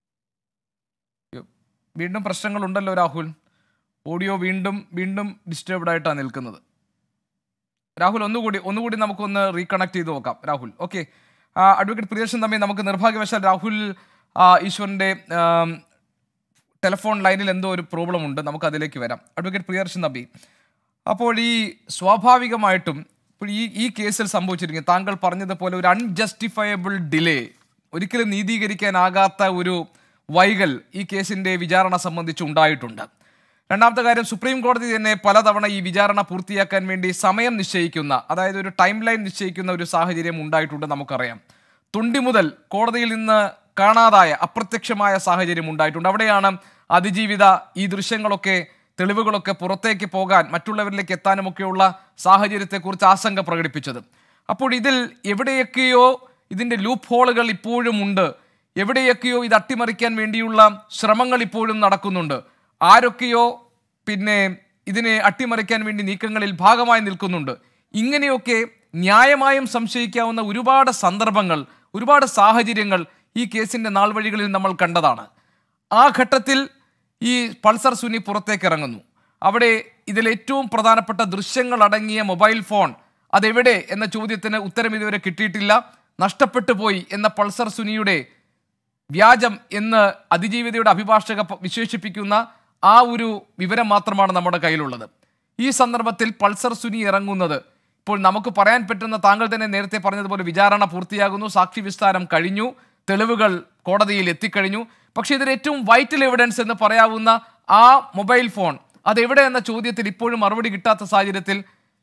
വീണ്ടും പ്രശ്നങ്ങളുണ്ടല്ലോ രാഹുൽ ഓഡിയോ വീണ്ടും വീണ്ടും ഡിസ്റ്റർബ്ഡ് ആയിട്ടാണ് നിൽക്കുന്നത് രാഹുൽ ഒന്നുകൂടി ഒന്നുകൂടി നമുക്കൊന്ന് റീകണക്ട് ചെയ്ത് നോക്കാം രാഹുൽ ഓക്കെ അഡ്വക്കേറ്റ് പ്രിയദർശൻ തമ്മിൽ നമുക്ക് നിർഭാഗ്യവശാൽ രാഹുൽ ആ, ഈശ്വറിന്റെ ആം, ടെലിഫോൺ ലൈനിൽ എന്തോ ഒരു പ്രോബ്ലം ഉണ്ട് നമുക്ക് അതിലേക്ക് വരാം അഡ്വക്കേറ്റ് പ്രിയദർശൻ തമ്പി അപ്പോൾ ഈ സ്വാഭാവികമായിട്ടും ഇപ്പോൾ ഈ ഈ കേസിൽ സംഭവിച്ചിരിക്കുന്നത് താങ്കൾ പറഞ്ഞതുപോലെ ഒരു അൺജസ്റ്റിഫയബിൾ ഡിലേ ഒരിക്കലും നീതീകരിക്കാനാകാത്ത ഒരു വൈകൽ ഈ കേസിന്റെ വിചാരണ സംബന്ധിച്ച് ഉണ്ടായിട്ടുണ്ട് രണ്ടാമത്തെ കാര്യം സുപ്രീം കോടതി തന്നെ പലതവണ ഈ വിചാരണ പൂർത്തിയാക്കാൻ വേണ്ടി സമയം നിശ്ചയിക്കുന്ന അതായത് ഒരു ടൈം ലൈൻ നിശ്ചയിക്കുന്ന ഒരു സാഹചര്യം ഉണ്ടായിട്ടുണ്ട് നമുക്കറിയാം തുണ്ടി മുതൽ കോടതിയിൽ നിന്ന് കാണാതായ അപ്രത്യക്ഷമായ സാഹചര്യം ഉണ്ടായിട്ടുണ്ട് അവിടെയാണ് അതിജീവിത ഈ ദൃശ്യങ്ങളൊക്കെ തെളിവുകളൊക്കെ പുറത്തേക്ക് പോകാൻ മറ്റുള്ളവരിലേക്ക് എത്താനുമൊക്കെയുള്ള സാഹചര്യത്തെക്കുറിച്ച് ആശങ്ക പ്രകടിപ്പിച്ചത് അപ്പോൾ ഇതിൽ എവിടെയൊക്കെയോ ഇതിൻ്റെ ലൂപ്പ് ഹോളുകൾ ഇപ്പോഴും ഉണ്ട് എവിടെയൊക്കെയോ ഇത് അട്ടിമറിക്കാൻ വേണ്ടിയുള്ള ശ്രമങ്ങൾ ഇപ്പോഴും നടക്കുന്നുണ്ട് ആരൊക്കെയോ പിന്നെ ഇതിനെ അട്ടിമറിക്കാൻ വേണ്ടി നീക്കങ്ങളിൽ ഭാഗമായി നിൽക്കുന്നുണ്ട് ഇങ്ങനെയൊക്കെ ന്യായമായും സംശയിക്കാവുന്ന ഒരുപാട് സന്ദർഭങ്ങൾ ഒരുപാട് സാഹചര്യങ്ങൾ ഈ കേസിന്റെ നാൾ വഴികളിൽ നമ്മൾ കണ്ടതാണ് ആ ഘട്ടത്തിൽ ഈ പൾസർ സുനി പുറത്തേക്ക് ഇറങ്ങുന്നു അവിടെ ഇതിൽ ഏറ്റവും പ്രധാനപ്പെട്ട ദൃശ്യങ്ങൾ അടങ്ങിയ മൊബൈൽ ഫോൺ അതെവിടെ എന്ന ചോദ്യത്തിന് ഉത്തരം ഇതുവരെ കിട്ടിയിട്ടില്ല നഷ്ടപ്പെട്ടു പോയി എന്ന പൾസർ സുനിയുടെ വ്യാജം എന്ന് അതിജീവിതയുടെ അഭിഭാഷക പ- വിശേഷിപ്പിക്കുന്ന ആ ഒരു വിവരം മാത്രമാണ് നമ്മുടെ കയ്യിലുള്ളത് ഈ സന്ദർഭത്തിൽ പൾസർ സുനി ഇറങ്ങുന്നത് ഇപ്പോൾ നമുക്ക് പറയാൻ പറ്റുന്ന താങ്കൾ തന്നെ നേരത്തെ പറഞ്ഞതുപോലെ വിചാരണ പൂർത്തിയാകുന്നു സാക്ഷി വിസ്താരം കഴിഞ്ഞു തെളിവുകൾ കോടതിയിൽ എത്തിക്കഴിഞ്ഞു പക്ഷേ ഇതിൽ ഏറ്റവും വൈറ്റൽ എവിഡൻസ് എന്ന് പറയാവുന്ന ആ മൊബൈൽ ഫോൺ അതെവിടെ എന്ന ചോദ്യത്തിൽ ഇപ്പോഴും മറുപടി കിട്ടാത്ത സാഹചര്യത്തിൽ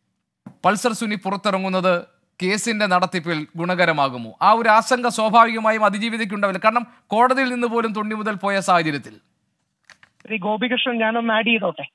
പൾസർ സുനി പുറത്തിറങ്ങുന്നത് കേസിന്റെ നടത്തിപ്പിൽ ഗുണകരമാകുമോ ആ ഒരു ആശങ്ക സ്വാഭാവികമായും അതിജീവിതയ്ക്കുണ്ടാവില്ല കാരണം കോടതിയിൽ നിന്ന് പോലും തൊണ്ണി മുതൽ പോയ സാഹചര്യത്തിൽ ശ്രീ ഗോപികൃഷ്ണൻ ഞാനൊന്ന് ആഡ് ചെയ്തോട്ടെ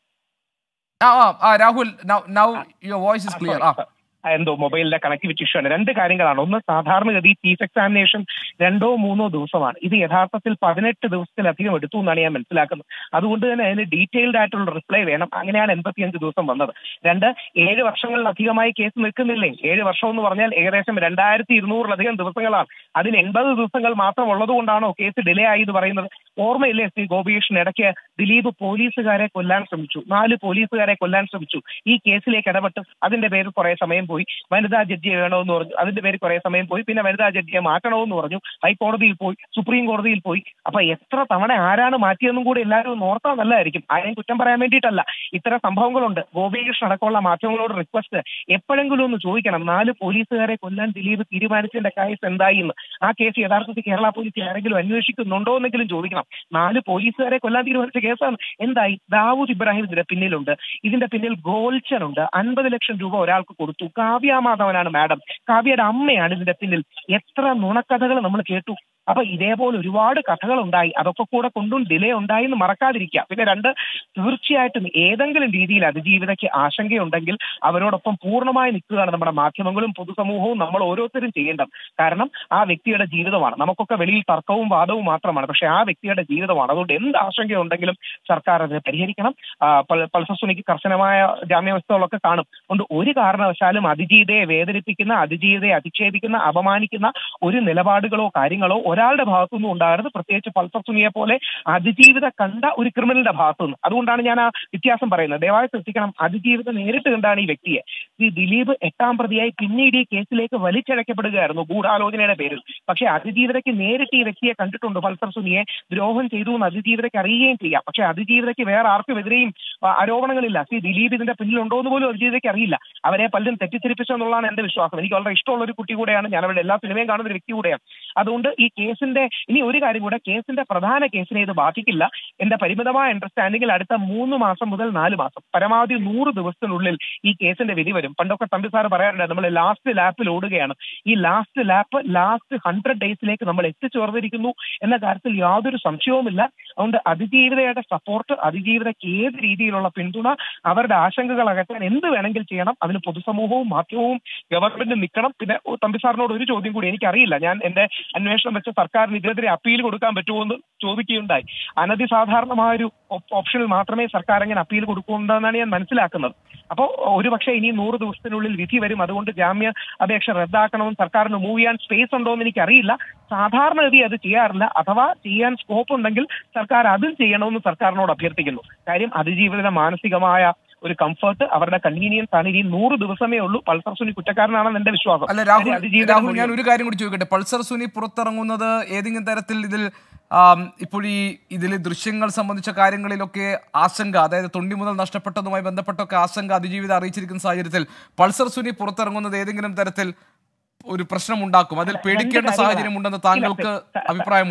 ആ ആ, ആ Rahul now your voice is clear ആ ആ, എന്തോ മൊബൈലിന്റെ കണക്ടിവിറ്റി ഇഷ്യൂ ആണ് രണ്ട് കാര്യങ്ങളാണ് ഒന്ന് സാധാരണഗതി ചീഫ് എക്സാമിനേഷൻ രണ്ടോ മൂന്നോ ദിവസമാണ് ഇത് യഥാർത്ഥത്തിൽ പതിനെട്ട് ദിവസത്തിലധികം എടുത്തു എന്നാണ് ഞാൻ മനസ്സിലാക്കുന്നത് അതുകൊണ്ട് തന്നെ അതിന് ഡീറ്റെയിൽഡ് ആയിട്ടുള്ള റിപ്ലൈ വേണം അങ്ങനെയാണ് എൺപത്തിയഞ്ച് ദിവസം വന്നത് രണ്ട് ഏഴ് വർഷങ്ങളിലധികമായി കേസ് നിൽക്കുന്നില്ലേ ഏഴ് വർഷം എന്ന് പറഞ്ഞാൽ ഏകദേശം രണ്ടായിരത്തി ഇരുന്നൂറിലധികം ദിവസങ്ങളാണ് അതിൽ എൺപത് ദിവസങ്ങൾ മാത്രം ഉള്ളതുകൊണ്ടാണോ കേസ് ഡിലേ ആയി എന്ന് പറയുന്നത് ഓർമ്മയില്ലേ ശ്രീ ഗോപികൃഷ്ണൻ ഇടയ്ക്ക് ദിലീപ് പോലീസുകാരെ കൊല്ലാൻ ശ്രമിച്ചു നാല് പോലീസുകാരെ കൊല്ലാൻ ശ്രമിച്ചു ഈ കേസിലേക്ക് ഇടപെട്ട് അതിന്റെ പേരിൽ കുറെ സമയം പോയി വനിതാ ജഡ്ജിയെ വേണമെന്ന് പറഞ്ഞു അതിന്റെ പേരിൽ കുറെ സമയം പോയി പിന്നെ വനിതാ ജഡ്ജിയെ മാറ്റണമെന്ന് പറഞ്ഞു ഹൈക്കോടതിയിൽ പോയി സുപ്രീം കോടതിയിൽ പോയി അപ്പൊ എത്ര തവണ ആരാണ് മാറ്റിയെന്നും കൂടി എല്ലാവരും ഒന്ന് ഓർത്താൽ നല്ലതായിരിക്കും ആരെയും കുറ്റം പറയാൻ വേണ്ടിയിട്ടല്ല ഇത്തരം സംഭവങ്ങളുണ്ട് ഗോപികൃഷ്ണൻ അടക്കമുള്ള മാധ്യമങ്ങളോട് റിക്വസ്റ്റ് എപ്പോഴെങ്കിലും ഒന്ന് ചോദിക്കണം നാല് പോലീസുകാരെ കൊല്ലാൻ ദിലീപ് തീരുമാനിച്ചതിന്റെ കേസ് എന്തായി എന്ന് ആ കേസ് യഥാർത്ഥത്തിൽ കേരള പോലീസ് ആരെങ്കിലും അന്വേഷിക്കുന്നുണ്ടോ എന്നെങ്കിലും ചോദിക്കണം നാല് പോലീസുകാരെ കൊല്ലാൻ തീരുമാനിച്ച കേസാണ് എന്തായി ദാവൂദ് ഇബ്രാഹിം ഇതിന്റെ പിന്നിലുണ്ട് ഇതിന്റെ പിന്നിൽ ഗോൾച്ചൻ ഉണ്ട് അൻപത് ലക്ഷം രൂപ ഒരാൾക്ക് കൊടുത്തു കാവ്യ മാധവനാണ് മാഡം കാവ്യയുടെ അമ്മയാണ് ഇതിന്റെ പിന്നിൽ എത്ര നുണക്കഥകൾ നമ്മൾ കേട്ടു അപ്പൊ ഇതേപോലെ ഒരുപാട് കഥകൾ ഉണ്ടായി അതൊക്കെ കൂടെ കൊണ്ടും ഡിലേ ഉണ്ടായി എന്ന് മറക്കാതിരിക്കുക പിന്നെ രണ്ട് തീർച്ചയായിട്ടും ഏതെങ്കിലും രീതിയിൽ അതിജീവിതയ്ക്ക് ആശങ്കയുണ്ടെങ്കിൽ അവരോടൊപ്പം പൂർണ്ണമായി നിൽക്കുകയാണ് നമ്മുടെ മാധ്യമങ്ങളും പൊതുസമൂഹവും നമ്മൾ ഓരോരുത്തരും ചെയ്യേണ്ടത് കാരണം ആ വ്യക്തിയുടെ ജീവിതമാണ് നമുക്കൊക്കെ വെളിയിൽ തർക്കവും വാദവും മാത്രമാണ് പക്ഷെ ആ വ്യക്തിയുടെ ജീവിതമാണ് അതുകൊണ്ട് എന്ത് ആശങ്കയുണ്ടെങ്കിലും സർക്കാർ അതിനെ പരിഹരിക്കണം ആ, പൾ- പൾസർ സുനിക്ക് കർശനമായ ജാമ്യവ്യവസ്ഥകളൊക്കെ കാണും അതുകൊണ്ട് ഒരു കാരണവശാലും അതിജീവിതയെ വേദനിപ്പിക്കുന്ന അതിജീവിതയെ അധിക്ഷേപിക്കുന്ന അപമാനിക്കുന്ന ഒരു നിലപാടുകളോ കാര്യങ്ങളോ ഒരാളുടെ ഭാഗത്തുനിന്നും ഉണ്ടാകരുത് പ്രത്യേകിച്ച് പൾസർ സുനിയെ പോലെ അതിജീവിത കണ്ട ഒരു ക്രിമിനലിന്റെ ഭാഗത്തുനിന്ന് അതുകൊണ്ടാണ് ഞാൻ ആ വ്യത്യാസം പറയുന്നത് ദയവായി ശ്രദ്ധിക്കണം അതിജീവിത നേരിട്ട് കണ്ടാണ് ഈ വ്യക്തിയെ ഈ ദിലീപ് എട്ടാം പ്രതിയായി പിന്നീട് ഈ കേസിലേക്ക് വലിച്ചഴക്കപ്പെടുകയായിരുന്നു ഗൂഢാലോചനയുടെ പേരിൽ പക്ഷേ അതിജീവിതയ്ക്ക് നേരിട്ട് ഈ വ്യക്തിയെ കണ്ടിട്ടുണ്ട് പൾസർ സുനിയെ ദ്രോഹം ചെയ്തു എന്ന് അതിജീവിതയ്ക്ക് അറിയുകയും ചെയ്യാം പക്ഷേ അതിജീവിതയ്ക്ക് വേറെ ആർക്കുമെതിരെയും ആ, ആരോപണങ്ങളില്ല ശ്രീ ദിലീപ് ഇതിന്റെ പിന്നിലുണ്ടോ എന്ന് പോലും അതിജീവിതയ്ക്ക് അറിയില്ല അവരെ പലരും തെറ്റിദ്ധരിപ്പിച്ചു എന്നുള്ളതാണ് എന്റെ വിശ്വാസം എനിക്ക് വളരെ ഇഷ്ടമുള്ള ഒരു കുട്ടി കൂടെയാണ് ഞാൻ അവരുടെ എല്ലാ സിനിമയും കാണുന്ന ഒരു വ്യക്തി കൂടെയാണ് അതുകൊണ്ട് ഈ കേസിന്റെ ഇനി ഒരു കാര്യം കൂടെ കേസിന്റെ പ്രധാന കേസിനെ ഇത് ബാധിക്കില്ല എന്റെ പരിമിതമായ അണ്ടർസ്റ്റാൻഡിംഗിൽ അടുത്ത മൂന്ന് മാസം മുതൽ നാല് മാസം പരമാവധി നൂറ് ദിവസത്തിനുള്ളിൽ ഈ കേസിന്റെ വിധി വരും പണ്ടൊക്കെ തമ്പി സാർ പറയാറുണ്ട് നമ്മൾ ലാസ്റ്റ് ലാപ്പിൽ ഓടുകയാണ് ഈ ലാസ്റ്റ് ലാപ്പ് ലാസ്റ്റ് ഹൺഡ്രഡ് ഡേയ്സിലേക്ക് നമ്മൾ എത്തിച്ചേർന്നിരിക്കുന്നു എന്ന കാര്യത്തിൽ യാതൊരു സംശയവുമില്ല അതുകൊണ്ട് അതിജീവിതയുടെ സപ്പോർട്ട് അതിജീവിതയ്ക്ക് ഏത് രീതിയിലുള്ള പിന്തുണ അവരുടെ ആശങ്കകൾ അകറ്റാൻ എന്ത് വേണമെങ്കിൽ ചെയ്യണം അതിന് പൊതുസമൂഹവും മാധ്യമവും ഗവൺമെന്റും നിൽക്കണം പിന്നെ ഓ, തമ്പി സാറിനോട് ഒരു ചോദ്യം കൂടി എനിക്കറിയില്ല ഞാൻ എന്റെ അന്വേഷണം വെച്ച് സർക്കാരിന് ഇതിനെതിരെ അപ്പീൽ കൊടുക്കാൻ പറ്റുമോ എന്ന് ചോദിക്കുകയുണ്ടായി അനധിസാധാരണമായ ഒരു ഓപ്ഷനിൽ മാത്രമേ സർക്കാർ അങ്ങനെ അപ്പീൽ കൊടുക്കുന്നുണ്ടെന്നാണ് ഞാൻ മനസ്സിലാക്കുന്നത് അപ്പോൾ ഒരുപക്ഷെ ഇനി നൂറ് ദിവസത്തിനുള്ളിൽ വിധി വരും അതുകൊണ്ട് ജാമ്യ അപേക്ഷ റദ്ദാക്കണമെന്ന് സർക്കാരിന് മൂവ് ചെയ്യാൻ സ്പേസ് ഉണ്ടോ എന്ന് എനിക്കറിയില്ല സാധാരണഗതി അത് ചെയ്യാറില്ല അഥവാ ചെയ്യാൻ സ്കോപ്പ് ഉണ്ടെങ്കിൽ സർക്കാർ അതും ചെയ്യണമെന്ന് സർക്കാരിനോട് അഭ്യർത്ഥിക്കുന്നു കാര്യം അതിജീവിതയുടെ മാനസികമായ ഒരു കംഫർട്ട് അവരുടെ കൺവീനിയൻസ് ആണ് ഇനി നൂറ് ദിവസമേ ഉള്ളൂ പൾസർ സുനി കുറ്റക്കാരനാണെന്ന് എന്റെ വിശ്വാസം അല്ല രാഹുൽ കാര്യം അതിജീവിതയുടെ രാഹുൽ ഞാൻ മൊഴികൾ- ഒരു കാര്യം കൂടി ചോദിക്കട്ടെ പൾസർ സുനി പുറത്തിറങ്ങുന്നത് ഏതെങ്കിലും തരത്തിൽ ഇതിൽ ആം, ഇപ്പോൾ ഈ ഇതിൽ ദൃശ്യങ്ങൾ സംബന്ധിച്ച കാര്യങ്ങളിലൊക്കെ ആശങ്ക അതായത് തൊണ്ടി മുതൽ നഷ്ടപ്പെട്ടതുമായി ബന്ധപ്പെട്ടൊക്കെ ആശങ്ക അതിജീവിതം അറിയിച്ചിരിക്കുന്ന സാഹചര്യത്തിൽ പൾസർ സുനി പുറത്തിറങ്ങുന്നത് ഏതെങ്കിലും തരത്തിൽ ഒരു പ്രശ്നം ഉണ്ടാക്കും അതിൽ രണ്ട് പേടിക്കേണ്ട കാര്യങ്ങളാണ്. സാഹചര്യം ഉണ്ടെന്ന് താങ്കൾക്ക് ഇല്ല, സ- സ- അഭിപ്രായമുണ്ടോ സത്യം.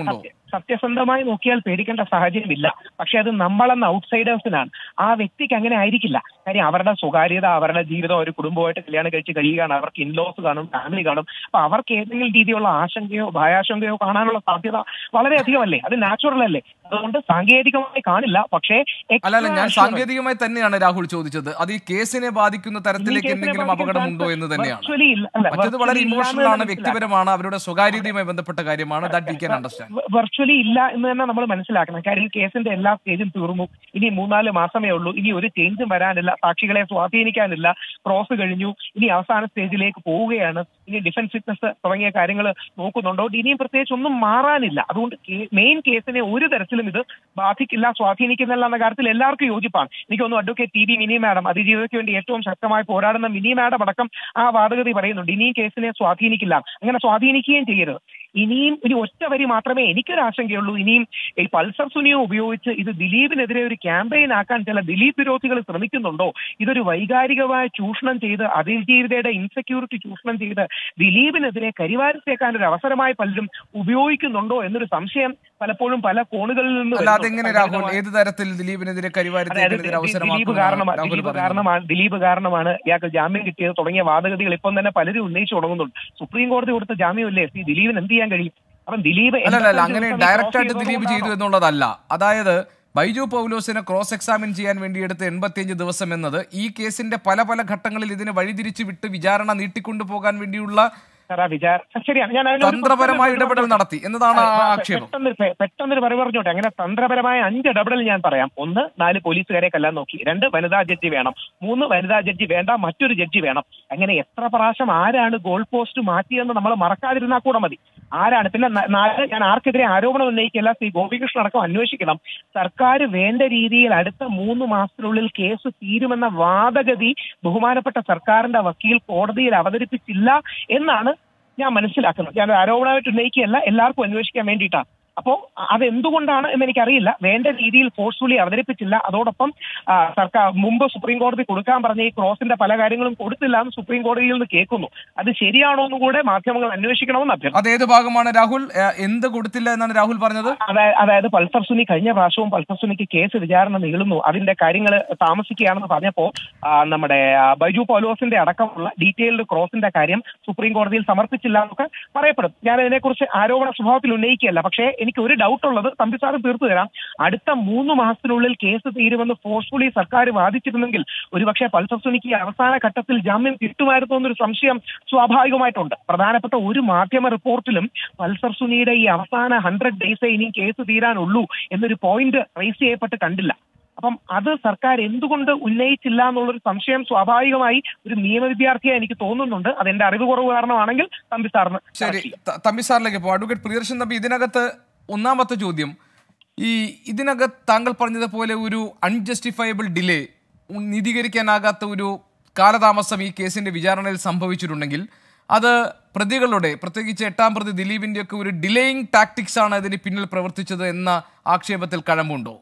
സത്യസന്ധമായി നോക്കിയാൽ പേടിക്കേണ്ട സാഹചര്യമില്ല പക്ഷെ അത് നമ്മളെന്ന ഔട്ട്സൈഡേഴ്സിനാണ് ആ വ്യക്തിക്ക് അങ്ങനെ ആയിരിക്കില്ല കാര്യം അവരുടെ സ്വകാര്യത അവരുടെ ജീവിതം ഒരു കുടുംബമായിട്ട് കല്യാണം കഴിച്ച് കഴിയുകയാണ് അവർക്ക് ഇൻലോസ് കാണും ഫാമിലി കാണും അപ്പൊ അവർക്ക് ഏതെങ്കിലും രീതിയിലുള്ള ആശങ്കയോ ഭയാശങ്കയോ കാണാനുള്ള സാധ്യത വളരെയധികമല്ലേ അത് നാച്ചുറൽ അല്ലേ അതുകൊണ്ട് സാങ്കേതികമായി കാണില്ല പക്ഷേ അല്ല അല്ല ഞാൻ extra സാങ്കേതികമായി തന്നെയാണ് രാഹുൽ ചോദിച്ചത് അത് ഈ കേസിനെ ബാധിക്കുന്ന തരത്തിലേക്ക് കേസിനെ എന്തെങ്കിലും ബാധിക്കുന്ന അപകടമുണ്ടോ എന്ന് തന്നെയാണ് virtually ഇല്ല. അല്ല, മറ്റത് വളരെ virtually ഇമോഷണൽ ഇല്ലാന്ന് ആണ് മനസ്സിലാക്കാം. വ്യക്തിപരമാണ് അവരുടെ സ്വകാര്യതയുമായി ബന്ധപ്പെട്ട കാര്യമാണ് that we can understand virtually ഇല്ല എന്ന് തന്നെ നമ്മൾ മനസ്സിലാക്കണം കാര്യം ഈ കേസിന്റെ എല്ലാ സ്റ്റേജും തീർന്നു ഇനി മൂന്നാല് മാസമേ ഉള്ളൂ ഇനി ഒരു ചേഞ്ചും വരാനില്ല സാക്ഷികളെ സ്വാധീനിക്കാനില്ല ക്രോസ് കഴിഞ്ഞു ഇനി അവസാന സ്റ്റേജിലേക്ക് പോവുകയാണ് ഇനി ഡിഫൻസ് ഫിറ്റ്നസ് തുടങ്ങിയ കാര്യങ്ങൾ നോക്കുന്നുണ്ടോ ഇനിയും പ്രത്യേകിച്ച് ഒന്നും മാറാനില്ല അതുകൊണ്ട് മെയിൻ കേസിനെ ഒരു തരത്തിലും ഇത് ബാധിക്കില്ല സ്വാധീനിക്കുന്നില്ല എന്ന കാര്യത്തിൽ എല്ലാവർക്കും യോജിപ്പാണ് എനിക്കൊന്നും advocate T B Mini madam അതിജീവിതയ്ക്ക് വേണ്ടി ഏറ്റവും ശക്തമായി പോരാടുന്ന മിനി മാഡം അടക്കം ആ വാദഗതി പറയുന്നുണ്ട് ഇനിയും കേസിനെ സ്വാധീനിക്കില്ല അങ്ങനെ സ്വാധീനിക്കുകയും ചെയ്യരുത് ഇനിയും ഇനി ഒറ്റ വരി മാത്രമേ എനിക്കൊരു ആശങ്കയുള്ളൂ ഇനിയും ഈ പൾസർ സുനിയെ ഉപയോഗിച്ച് ഇത് ദിലീപിനെതിരെ ഒരു ക്യാമ്പയിൻ ആക്കാൻ ചില ദിലീപ് വിരോധികൾ ശ്രമിക്കുന്നുണ്ടോ ഇതൊരു വൈകാരികമായ ചൂഷണം ചെയ്ത് അതിജീവിതയുടെ ഇൻസെക്യൂരിറ്റി ചൂഷണം ചെയ്ത് ദിലീപിനെതിരെ കരിവാരിത്തേക്കാൻ ഒരു അവസരമായി പലരും ഉപയോഗിക്കുന്നുണ്ടോ എന്നൊരു സംശയം പലപ്പോഴും പല കോണുകളിൽ നിന്ന് അല്ല വരുന്നുണ്ട്. അതെങ്ങനെ രാഹുൽ ഏത് തരത്തിൽ ദിലീപിനെതിരെ അതായത് കരിവാരത്തിനെതിരെ ദിലീപ് അവസരമാക്കുന്ന കാരണമാണ് രാഹുൽ ദിലീപ് പറയുന്നത് കാരണമാണ് ദിലീപ് കാരണമാണ് ഇയാൾക്ക് ജാമ്യം കിട്ടിയത് തുടങ്ങിയ വാദഗതികൾ ഇപ്പം തന്നെ പലരും ഉന്നയിച്ചു തുടങ്ങുന്നുണ്ട് സുപ്രീം കോടതി കൊടുത്ത ജാമ്യമല്ലേ ശ്രീ ദിലീപിന് എന്ത് ചെയ്യാൻ കഴിയും അപ്പം ദിലീപ് അല്ല അല്ല, അല്ല അങ്ങനെ എൺപത്തഞ്ച് ദിവസം ഡയറക്റ്റ് ആയിട്ട് ക്രോസ് ദിലീപ് ചെയ്തു ചെയ്തതുകൊണ്ടാണോ? എന്നുള്ളതല്ല അതായത് ബൈജു പൗലോസിനെ ക്രോസ് എക്സാമിൻ ചെയ്യാൻ വേണ്ടി എടുത്ത എൺപത്തിയഞ്ച് ദിവസം എന്നത് ഈ കേസിന്റെ പല പല ഘട്ടങ്ങളിൽ ഇതിനെ വഴിതിരിച്ചു വിട്ട് വിചാരണ നീട്ടിക്കൊണ്ടു പോകാൻ വേണ്ടിയുള്ള സാർ, ആ വിചാര ശരിയാണ് ഞാൻ അതിനൊരു തന്ത്രപരമായ പെട്ടെന്ന് ഇടപെടൽ നടത്തി എന്നതാണ് ആ അതെ, ആക്ഷേപം പെട്ടെന്ന് പെ- പെട്ടെന്നൊരു പറ പറഞ്ഞോട്ടെ അങ്ങനെ തന്ത്രപരമായ അഞ്ച് ഇടപെടൽ ഞാൻ പറയാം ഒന്ന് നാല് പോലീസുകാരെ കല്ലാൻ നോക്കി രണ്ട് വനിതാ ജഡ്ജി വേണം മൂന്ന് വനിതാ ജഡ്ജി വേണ്ട മറ്റൊരു ജഡ്ജി വേണം അങ്ങനെ എത്ര പ്രാവശ്യം ആരാണ് ഗോൾ പോസ്റ്റ് മാറ്റിയെന്ന് നമ്മൾ മറക്കാതിരുന്നാൽ കൂടെ മതി ആരാണ് പിന്നെ ന- നാല് ഞാൻ ആർക്കെതിരെ ആരോപണം ഉന്നയിക്കില്ല ശ്രീ ഗോപികൃഷ്ണൻ അടക്കം അന്വേഷിക്കണം സർക്കാർ വേണ്ട രീതിയിൽ അടുത്ത മൂന്ന് മാസത്തിനുള്ളിൽ കേസ് തീരുമെന്ന വാദഗതി ബഹുമാനപ്പെട്ട സർക്കാരിന്റെ വക്കീൽ കോടതിയിൽ അവതരിപ്പിച്ചില്ല എന്നാണ് ഞാൻ മനസ്സിലാക്കുന്നത് ഞാൻ ഒരു ആരോപണമായിട്ട് ഉന്നയിക്കുകയല്ല എല്ലാവർക്കും അന്വേഷിക്കാൻ വേണ്ടിയിട്ടാണ് അപ്പോ അതെന്തുകൊണ്ടാണ് എന്ന് എനിക്കറിയില്ല വേണ്ട രീതിയിൽ ഫോഴ്സ്ഫുള്ളി അവതരിപ്പിച്ചില്ല അതോടൊപ്പം ആ, സർക്കാർ മുമ്പ് സുപ്രീം കോടതി കൊടുക്കാൻ പറഞ്ഞ ഈ ക്രോസിന്റെ പല കാര്യങ്ങളും കൊടുത്തില്ല എന്ന് സുപ്രീം കോടതിയിൽ നിന്ന് കേൾക്കുന്നു അത് ശരിയാണോ എന്നും കൂടെ മാധ്യമങ്ങൾ അന്വേഷിക്കണമെന്ന് അഭ്യർത്ഥന അതേത് ഭാഗമാണ് രാഹുൽ ഏ, എന്ത് കൊടുത്തില്ല എന്നാണ് രാഹുൽ പറഞ്ഞത് അതായത് അതായത് പൾസർ സുനി കഴിഞ്ഞ പ്രാവശ്യവും പൾസർ സുനിക്ക് കേസ് വിചാരണ നീളുന്നു അതിന്റെ കാര്യങ്ങൾ താമസിക്കുകയാണെന്ന് പറഞ്ഞപ്പോ ആ, നമ്മുടെ ആ, ബൈജു പൗലോസിന്റെ അടക്കമുള്ള ഡീറ്റെയിൽഡ് ക്രോസിന്റെ കാര്യം സുപ്രീം കോടതിയിൽ സമർപ്പിച്ചില്ല എന്നൊക്കെ പറയപ്പെടും ഞാൻ ഇതിനെക്കുറിച്ച് ആരോപണ സ്വഭാവത്തിൽ ഉന്നയിക്കുകയല്ല പക്ഷേ എനിക്ക് ഒരു ഡൗട്ട് ഉള്ളത് തമ്പി സാറ് തീർത്തു തരാം അടുത്ത മൂന്ന് മാസത്തിനുള്ളിൽ കേസ് തീരുമെന്ന് ഫോഴ്സ്ഫുള്ളി സർക്കാർ വാദിച്ചിരുന്നെങ്കിൽ ഒരുപക്ഷെ പൾസർ സുനിക്ക് ഈ അവസാന ഘട്ടത്തിൽ ജാമ്യം കിട്ടുമായിരുന്നു എന്നൊരു സംശയം സ്വാഭാവികമായിട്ടുണ്ട് പ്രധാനപ്പെട്ട ഒരു മാധ്യമ റിപ്പോർട്ടിലും പൾസർ സുനിയുടെ ഈ അവസാന ഹൺഡ്രഡ് ഡേയ്സേ ഇനി കേസ് തീരാനുള്ളൂ എന്നൊരു പോയിന്റ് റേസ് ചെയ്യപ്പെട്ട് കണ്ടില്ല അപ്പം അത് സർക്കാർ എന്തുകൊണ്ട് ഉന്നയിച്ചില്ല എന്നുള്ളൊരു സംശയം സ്വാഭാവികമായി ഒരു നിയമ വിദ്യാർത്ഥിയെ എനിക്ക് തോന്നുന്നുണ്ട് അത് എന്റെ അറിവ് കുറവ് കാരണമാണെങ്കിൽ തമ്പി സാറിന് ശരി ത- തമ്പി സാറിലേക്ക് പോകും അഡ്വക്കേറ്റ് പ്രിയദർശൻ തമ്പി ഇതിനകത്ത് ഒന്നാമത്തെ ചോദ്യം ഈ ഇതിനകത്ത് താങ്കൾ പറഞ്ഞതുപോലെ ഒരു അൺജസ്റ്റിഫയബിൾ ഡിലേ നീതീകരിക്കാനാകാത്ത ഒരു കാലതാമസം ഈ കേസിന്റെ വിചാരണയിൽ സംഭവിച്ചിട്ടുണ്ടെങ്കിൽ അത് പ്രതികളുടെ പ്രത്യേകിച്ച് എട്ടാം പ്രതി ദിലീപിന്റെ ഒക്കെ ഒരു ഡിലേയിങ് ടാക്ടിക്സ് ആണ് ഇതിന് പിന്നിൽ പ്രവർത്തിച്ചത് എന്ന ആക്ഷേപത്തിൽ കഴമ്പുണ്ടോ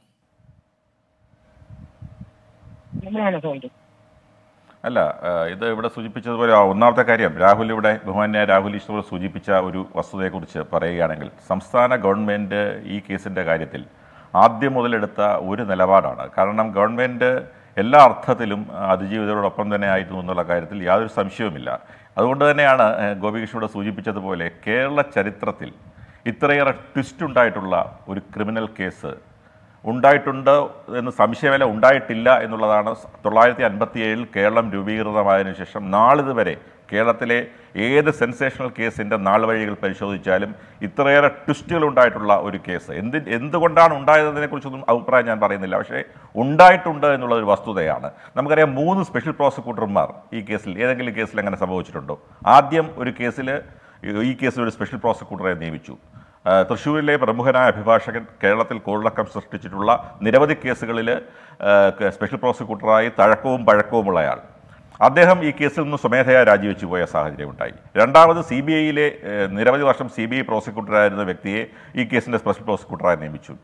എങ്ങനെയാണ് തോന്നുന്നത് അല്ല ആ, ഇത് ഇവിടെ സൂചിപ്പിച്ചതുപോലെ ആ ഒന്നാമത്തെ കാര്യം രാഹുൽ ഇവിടെ ബഹുമാന്യ രാഹുൽ ഈശ്വർ സൂചിപ്പിച്ച ഒരു വസ്തുതയെക്കുറിച്ച് പറയുകയാണെങ്കിൽ സംസ്ഥാന ഗവൺമെൻറ് ഈ കേസിൻ്റെ കാര്യത്തിൽ ആദ്യം മുതലെടുത്ത ഒരു നിലപാടാണ് കാരണം ഗവൺമെൻറ് എല്ലാ അർത്ഥത്തിലും ആ, അതിജീവിതരോടൊപ്പം തന്നെ ആയിരുന്നു എന്നുള്ള കാര്യത്തിൽ യാതൊരു സംശയവുമില്ല അതുകൊണ്ട് തന്നെയാണ് ആ, ഗോപികൃഷ്ണനോട് സൂചിപ്പിച്ചതുപോലെ കേരള ചരിത്രത്തിൽ ഇത്രയേറെ ട്വിസ്റ്റ് ഉണ്ടായിട്ടുള്ള ഒരു ക്രിമിനൽ കേസ് ഉണ്ടായിട്ടുണ്ട് എന്ന് സംശയമല്ല ഉണ്ടായിട്ടില്ല എന്നുള്ളതാണ് തൊള്ളായിരത്തി അൻപത്തി ഏഴിൽ കേരളം രൂപീകൃതമായതിനു ശേഷം നാളിതുവരെ കേരളത്തിലെ ഏത് സെൻസേഷണൽ കേസിൻ്റെ നാൾ വഴികൾ പരിശോധിച്ചാലും ഇത്രയേറെ ട്വിസ്റ്റുകൾ ഉണ്ടായിട്ടുള്ള ഒരു കേസ് എന്ത് എന്തുകൊണ്ടാണ് ഉണ്ടായതിനെക്കുറിച്ചൊന്നും അഭിപ്രായം ഞാൻ പറയുന്നില്ല പക്ഷേ ഉണ്ടായിട്ടുണ്ട് എന്നുള്ള ഒരു വസ്തുതയാണ് നമുക്കറിയാം മൂന്ന് സ്പെഷ്യൽ പ്രോസിക്യൂട്ടർമാർ ഈ കേസിൽ ഏതെങ്കിലും കേസിൽ അങ്ങനെ സംഭവിച്ചിട്ടുണ്ടോ ആദ്യം ഒരു കേസിൽ ഈ കേസിൽ ഒരു സ്പെഷ്യൽ പ്രോസിക്യൂട്ടറെ നിയമിച്ചു ആ, തൃശ്ശൂരിലെ പ്രമുഖനായ അഭിഭാഷകൻ കേരളത്തിൽ കോളിളക്കം സൃഷ്ടിച്ചിട്ടുള്ള നിരവധി കേസുകളിൽ ആ, ക- സ്പെഷ്യൽ പ്രോസിക്യൂട്ടറായി തഴക്കവും പഴക്കവുമുള്ള ആൾ അദ്ദേഹം ഈ കേസിൽ നിന്ന് സ്വമേധയാ രാജിവെച്ചു പോയ സാഹചര്യമുണ്ടായി രണ്ടാമത് സി ബി ഐയിലെ നിരവധി വർഷം സി ബി ഐ പ്രോസിക്യൂട്ടറായിരുന്ന വ്യക്തിയെ ഈ കേസിൻ്റെ സ്പെഷ്യൽ പ്രോസിക്യൂട്ടറായി നിയമിച്ചു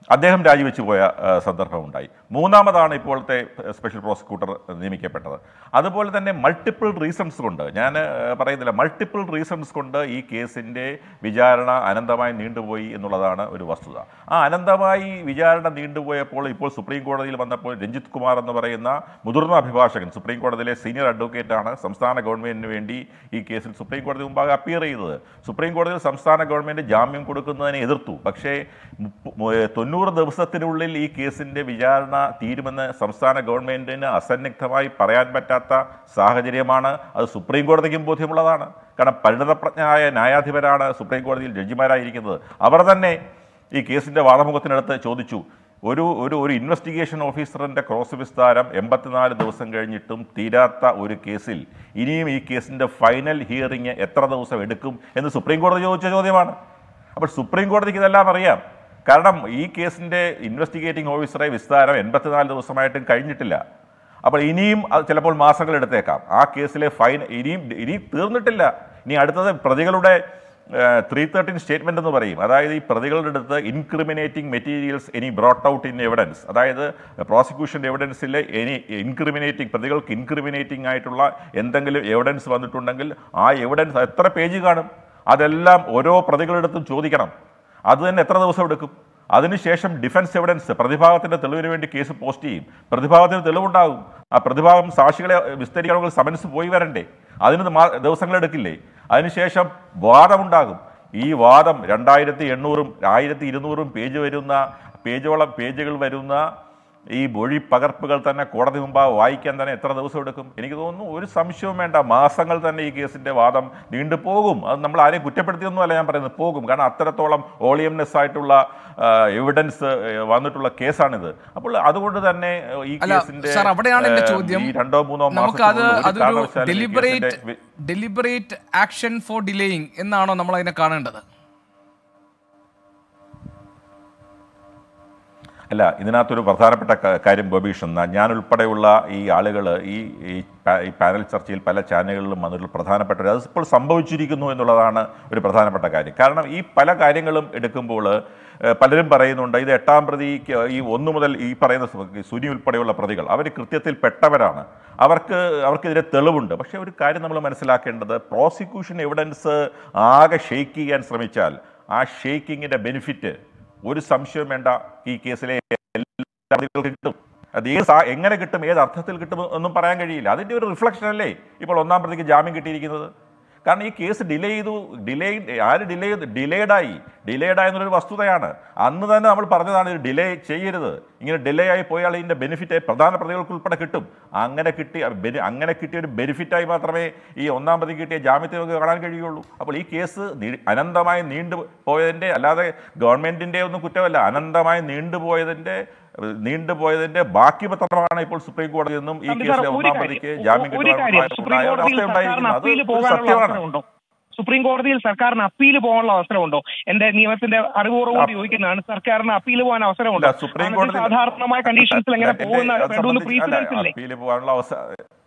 അദ്ദേഹം രാജിവെച്ച് പോയ ആ, സന്ദർഭമുണ്ടായി മൂന്നാമതാണ് ഇപ്പോഴത്തെ സ്പെഷ്യൽ പ്രോസിക്യൂട്ടർ നിയമിക്കപ്പെട്ടത് അതുപോലെ തന്നെ മൾട്ടിപ്പിൾ റീസൺസ് കൊണ്ട് ഞാൻ ആ, പറയുന്നില്ല മൾട്ടിപ്പിൾ റീസൺസ് കൊണ്ട് ഈ കേസിൻ്റെ വിചാരണ അനന്തമായി നീണ്ടുപോയി എന്നുള്ളതാണ് ഒരു വസ്തുത ആ അനന്തമായി വിചാരണ നീണ്ടുപോയപ്പോൾ ഇപ്പോൾ സുപ്രീം കോടതിയിൽ വന്നപ്പോൾ രഞ്ജിത്ത് കുമാർ എന്ന് പറയുന്ന മുതിർന്ന അഭിഭാഷകൻ സുപ്രീം കോടതിയിലെ സീനിയർ അഡ്വക്കേറ്റാണ് സംസ്ഥാന ഗവൺമെന്റിന് വേണ്ടി ഈ കേസിൽ സുപ്രീം കോടതി മുമ്പാകെ അപ്പിയർ ചെയ്തത് സുപ്രീം കോടതിയിൽ സംസ്ഥാന ഗവൺമെന്റ് ജാമ്യം കൊടുക്കുന്നതിനെ എതിർത്തു പക്ഷേ മുപ്പ- മു- തൊണ്ണൂറ് ദിവസത്തിനുള്ളിൽ ഈ കേസിന്റെ വിചാരണ തീരുമെന്ന് സംസ്ഥാന ഗവൺമെന്റിന് അസന്നിഗ്ധമായി പറയാൻ പറ്റാത്ത സാഹചര്യമാണ് അത് സുപ്രീം കോടതിക്കും ബോധ്യമുള്ളതാണ് കാരണം പരിണതപ്രജ്ഞനായ ന്യായാധിപരാണ് സുപ്രീം കോടതിയിൽ ജഡ്ജിമാരായിരിക്കുന്നത് അവർ തന്നെ ഈ കേസിന്റെ വാദമുഖത്തിനടുത്ത് ചോദിച്ചു ഒരു ഒരു ഒരു ഇൻവെസ്റ്റിഗേഷൻ ഓഫീസറിന്റെ ക്രോസ് വിസ്താരം എൺപത്തിനാല് ദിവസം കഴിഞ്ഞിട്ടും തീരാത്ത ഒരു കേസിൽ ഇനിയും ഈ കേസിന്റെ ഫൈനൽ ഹിയറിംഗ് എത്ര ദിവസം എടുക്കും എന്ന് സുപ്രീം കോടതി ചോദിച്ച ചോദ്യമാണ് അപ്പോൾ സുപ്രീം കോടതിക്ക് ഇതെല്ലാം അറിയാം കാരണം ഈ കേസിന്റെ ഇൻവെസ്റ്റിഗേറ്റിംഗ് ഓഫീസറെ വിസ്താരം എൺപത്തിനാല് ദിവസമായിട്ടും കഴിഞ്ഞിട്ടില്ല അപ്പോൾ ഇനിയും അത് ചിലപ്പോൾ മാസങ്ങൾ എടുത്തേക്കാം ആ കേസിലെ ഫൈൻ ഇനിയും ഇനി തീർന്നിട്ടില്ല ഇനി അടുത്തത് പ്രതികളുടെ ത്രീ തേർട്ടീൻ സ്റ്റേറ്റ്മെന്റ് എന്ന് പറയും അതായത് ഈ പ്രതികളുടെ അടുത്ത് incriminating materials any brought out in evidence അതായത് പ്രോസിക്യൂഷൻ എവിഡൻസിലെ എനി ഇൻക്രിമിനേറ്റിംഗ് പ്രതികൾക്ക് ഇൻക്രിമിനേറ്റിംഗ് ആയിട്ടുള്ള എന്തെങ്കിലും എവിഡൻസ് വന്നിട്ടുണ്ടെങ്കിൽ ആ എവിഡൻസ് എത്ര പേജ് കാണും അതെല്ലാം ഓരോ പ്രതികളുടെ അടുത്തും ചോദിക്കണം അത് തന്നെ എത്ര ദിവസം എടുക്കും അതിനുശേഷം ഡിഫൻസ് എവിഡൻസ് പ്രതിഭാഗത്തിന്റെ തെളിവിന് വേണ്ടി കേസ് പോസ്റ്റ് ചെയ്യും പ്രതിഭാഗത്തിന് തെളിവുണ്ടാകും ആ പ്രതിഭാഗം സാക്ഷികളെ വിസ്തരിക്കണമെങ്കിൽ സമൻസ് പോയി വരണ്ടേ അതിന് മാ- ദിവസങ്ങളെടുക്കില്ലേ അതിനുശേഷം വാദമുണ്ടാകും ഈ വാദം രണ്ടായിരത്തി എണ്ണൂറും ആയിരത്തി ഇരുന്നൂറും പേജ് വരുന്ന പേജോളം പേജുകൾ വരുന്ന ഈ മൊഴി പകർപ്പുകൾ തന്നെ കോടതി മുമ്പാകെ വായിക്കാൻ തന്നെ എത്ര ദിവസം എടുക്കും എനിക്ക് തോന്നുന്നു ഒരു സംശയവും വേണ്ട മാസങ്ങൾ തന്നെ ഈ കേസിന്റെ വാദം നീണ്ടു പോകും അത് നമ്മൾ ആരെയും കുറ്റപ്പെടുത്തിയൊന്നുമല്ല ഞാൻ പറയുന്നത് പോകും കാരണം അത്രത്തോളം ഓളിയംനെസ് ആയിട്ടുള്ള എവിഡൻസ് വന്നിട്ടുള്ള കേസാണിത് അപ്പോൾ അതുകൊണ്ട് തന്നെ ഏഹ്, ഈ അല്ല കേസിന്റെ സാർ അവിടെയാണ് എന്റെ ഏഹ്, ചോദ്യം ഈ രണ്ടോ മൂന്നോ നമുക്ക് അത് മാസത്തിനുള്ളിൽ ഒരു അതൊരു കാരണവശാലും ഈ ഡെലിബറേറ്റ് കേസിന്റെ വി- ഡെലിബറേറ്റ് ആക്ഷൻ ഫോർ ഡിലേയിങ് എന്നാണോ നമ്മൾ അതിനെ കാണേണ്ടത് അല്ല ഇതിനകത്തൊരു പ്രധാനപ്പെട്ട ക- കാര്യം ഗോപീഷൻ ഞാൻ ഉൾപ്പെടെയുള്ള ഈ ആളുകൾ ഈ ഈ പാ- ഈ പാനൽ ചർച്ചയിൽ പല ചാനലുകളിലും വന്നിട്ടുള്ള പ്രധാനപ്പെട്ട ഒരു- അത് ഇപ്പോൾ സംഭവിച്ചിരിക്കുന്നു എന്നുള്ളതാണ് ഒരു പ്രധാനപ്പെട്ട കാര്യം കാരണം ഈ പല കാര്യങ്ങളും എടുക്കുമ്പോൾ ഏഹ്, പലരും പറയുന്നുണ്ട് ഇത് എട്ടാം പ്രതിക്ക് ഈ ഒന്നു മുതൽ ഈ പറയുന്ന സു- സുനി ഉൾപ്പെടെയുള്ള പ്രതികൾ അവർ കൃത്യത്തിൽ പെട്ടവരാണ് അവർക്ക് അവർക്കെതിരെ തെളിവുണ്ട് പക്ഷേ ഒരു കാര്യം നമ്മൾ മനസ്സിലാക്കേണ്ടത് പ്രോസിക്യൂഷൻ എവിഡൻസ് ആകെ ഷെയ്ക്ക് ചെയ്യാൻ ശ്രമിച്ചാൽ ആ ഷെയ്ക്കിങ്ങിൻ്റെ ബെനിഫിറ്റ് ഒരു സംശയവും വേണ്ട ഈ കേസിലെ എല്ലാ പ്രതികൾക്കും കിട്ടും അത് ഏത് സാ- എങ്ങനെ കിട്ടും ഏത് അർത്ഥത്തിൽ കിട്ടും ഒന്നും പറയാൻ കഴിയില്ല അതിന്റെ ഒരു റിഫ്ലക്ഷൻ അല്ലേ ഇപ്പോൾ ഒന്നാം പ്രതിക്ക് ജാമ്യം കിട്ടിയിരിക്കുന്നത് കാരണം ഈ കേസ് ഡിലേ ചെയ്തു ഡിലേ ആര് ഡിലേ ചെയ്തു ഡിലേഡായി ഡിലേഡായി എന്നൊരു വസ്തുതയാണ് അന്ന് തന്നെ നമ്മൾ പറഞ്ഞതാണ് ഇത് ഡിലേ ചെയ്യരുത് ഇങ്ങനെ ഡിലേ ആയി പോയാൽ ഇതിന്റെ ബെനിഫിറ്റ് പ്രധാന പ്രതികൾക്ക് ഉൾപ്പെടെ കിട്ടും അങ്ങനെ കിട്ടി ബെനി- അങ്ങനെ കിട്ടിയ ഒരു ബെനിഫിറ്റായി മാത്രമേ ഈ ഒന്നാം പ്രതി കിട്ടിയ ജാമ്യത്തിൽ നമുക്ക് കാണാൻ കഴിയുള്ളൂ അപ്പോൾ ഈ കേസ് നീ- അനന്തമായി നീണ്ടു പോയതിന്റെ അല്ലാതെ ഗവൺമെന്റിന്റെ ഒന്നും കുറ്റമല്ല അനന്തമായി നീണ്ടുപോയതിന്റെ നീണ്ടുപോയതിന്റെ ബാക്കി പത്രമാണ് ഇപ്പോൾ സുപ്രീം കോടതിയിൽ നിന്നും ഈ തമ്പി സാർ, കേസിലെ ഒരു ഒന്നാം കാര്യം, പ്രതിക്ക് ഒ- ജാമ്യം ഒരു കാര്യം കിട്ടുവാൻ സുപ്രീം ഉണ്ടായ ഒരു കോടതിയിൽ അവസ്ഥ സർക്കാരിന് ഉണ്ടായിരിക്കുന്നു അത് അപ്പീൽ ഒരു പോകാനുള്ള സത്യമാണ് അവസരമുണ്ടോ സുപ്രീം കോടതിയിൽ സർക്കാരിന് അപ്പീൽ പോകാനുള്ള അവസരമുണ്ടോ എന്റെ നിയമത്തിന്റെ അറിവുകൂടെ ചോദിക്കുന്നതാണ് സർക്കാരിന് അപ്പീൽ പോകാൻ അവസരമുണ്ടോ ഇല്ല, സുപ്രീം അതൊക്കെ കോടതി സാധാരണമായ കണ്ടീഷൻസിൽ എങ്ങനെ എന്റെ- പോകുന്ന അത് രണ്ടു മൂന്ന് സംബന്ധിച്ച് അല്ല, പ്രീസിഡൻസ് ഇല്ലേ അപ്പീല് പോകാനുള്ള അവസ്ഥ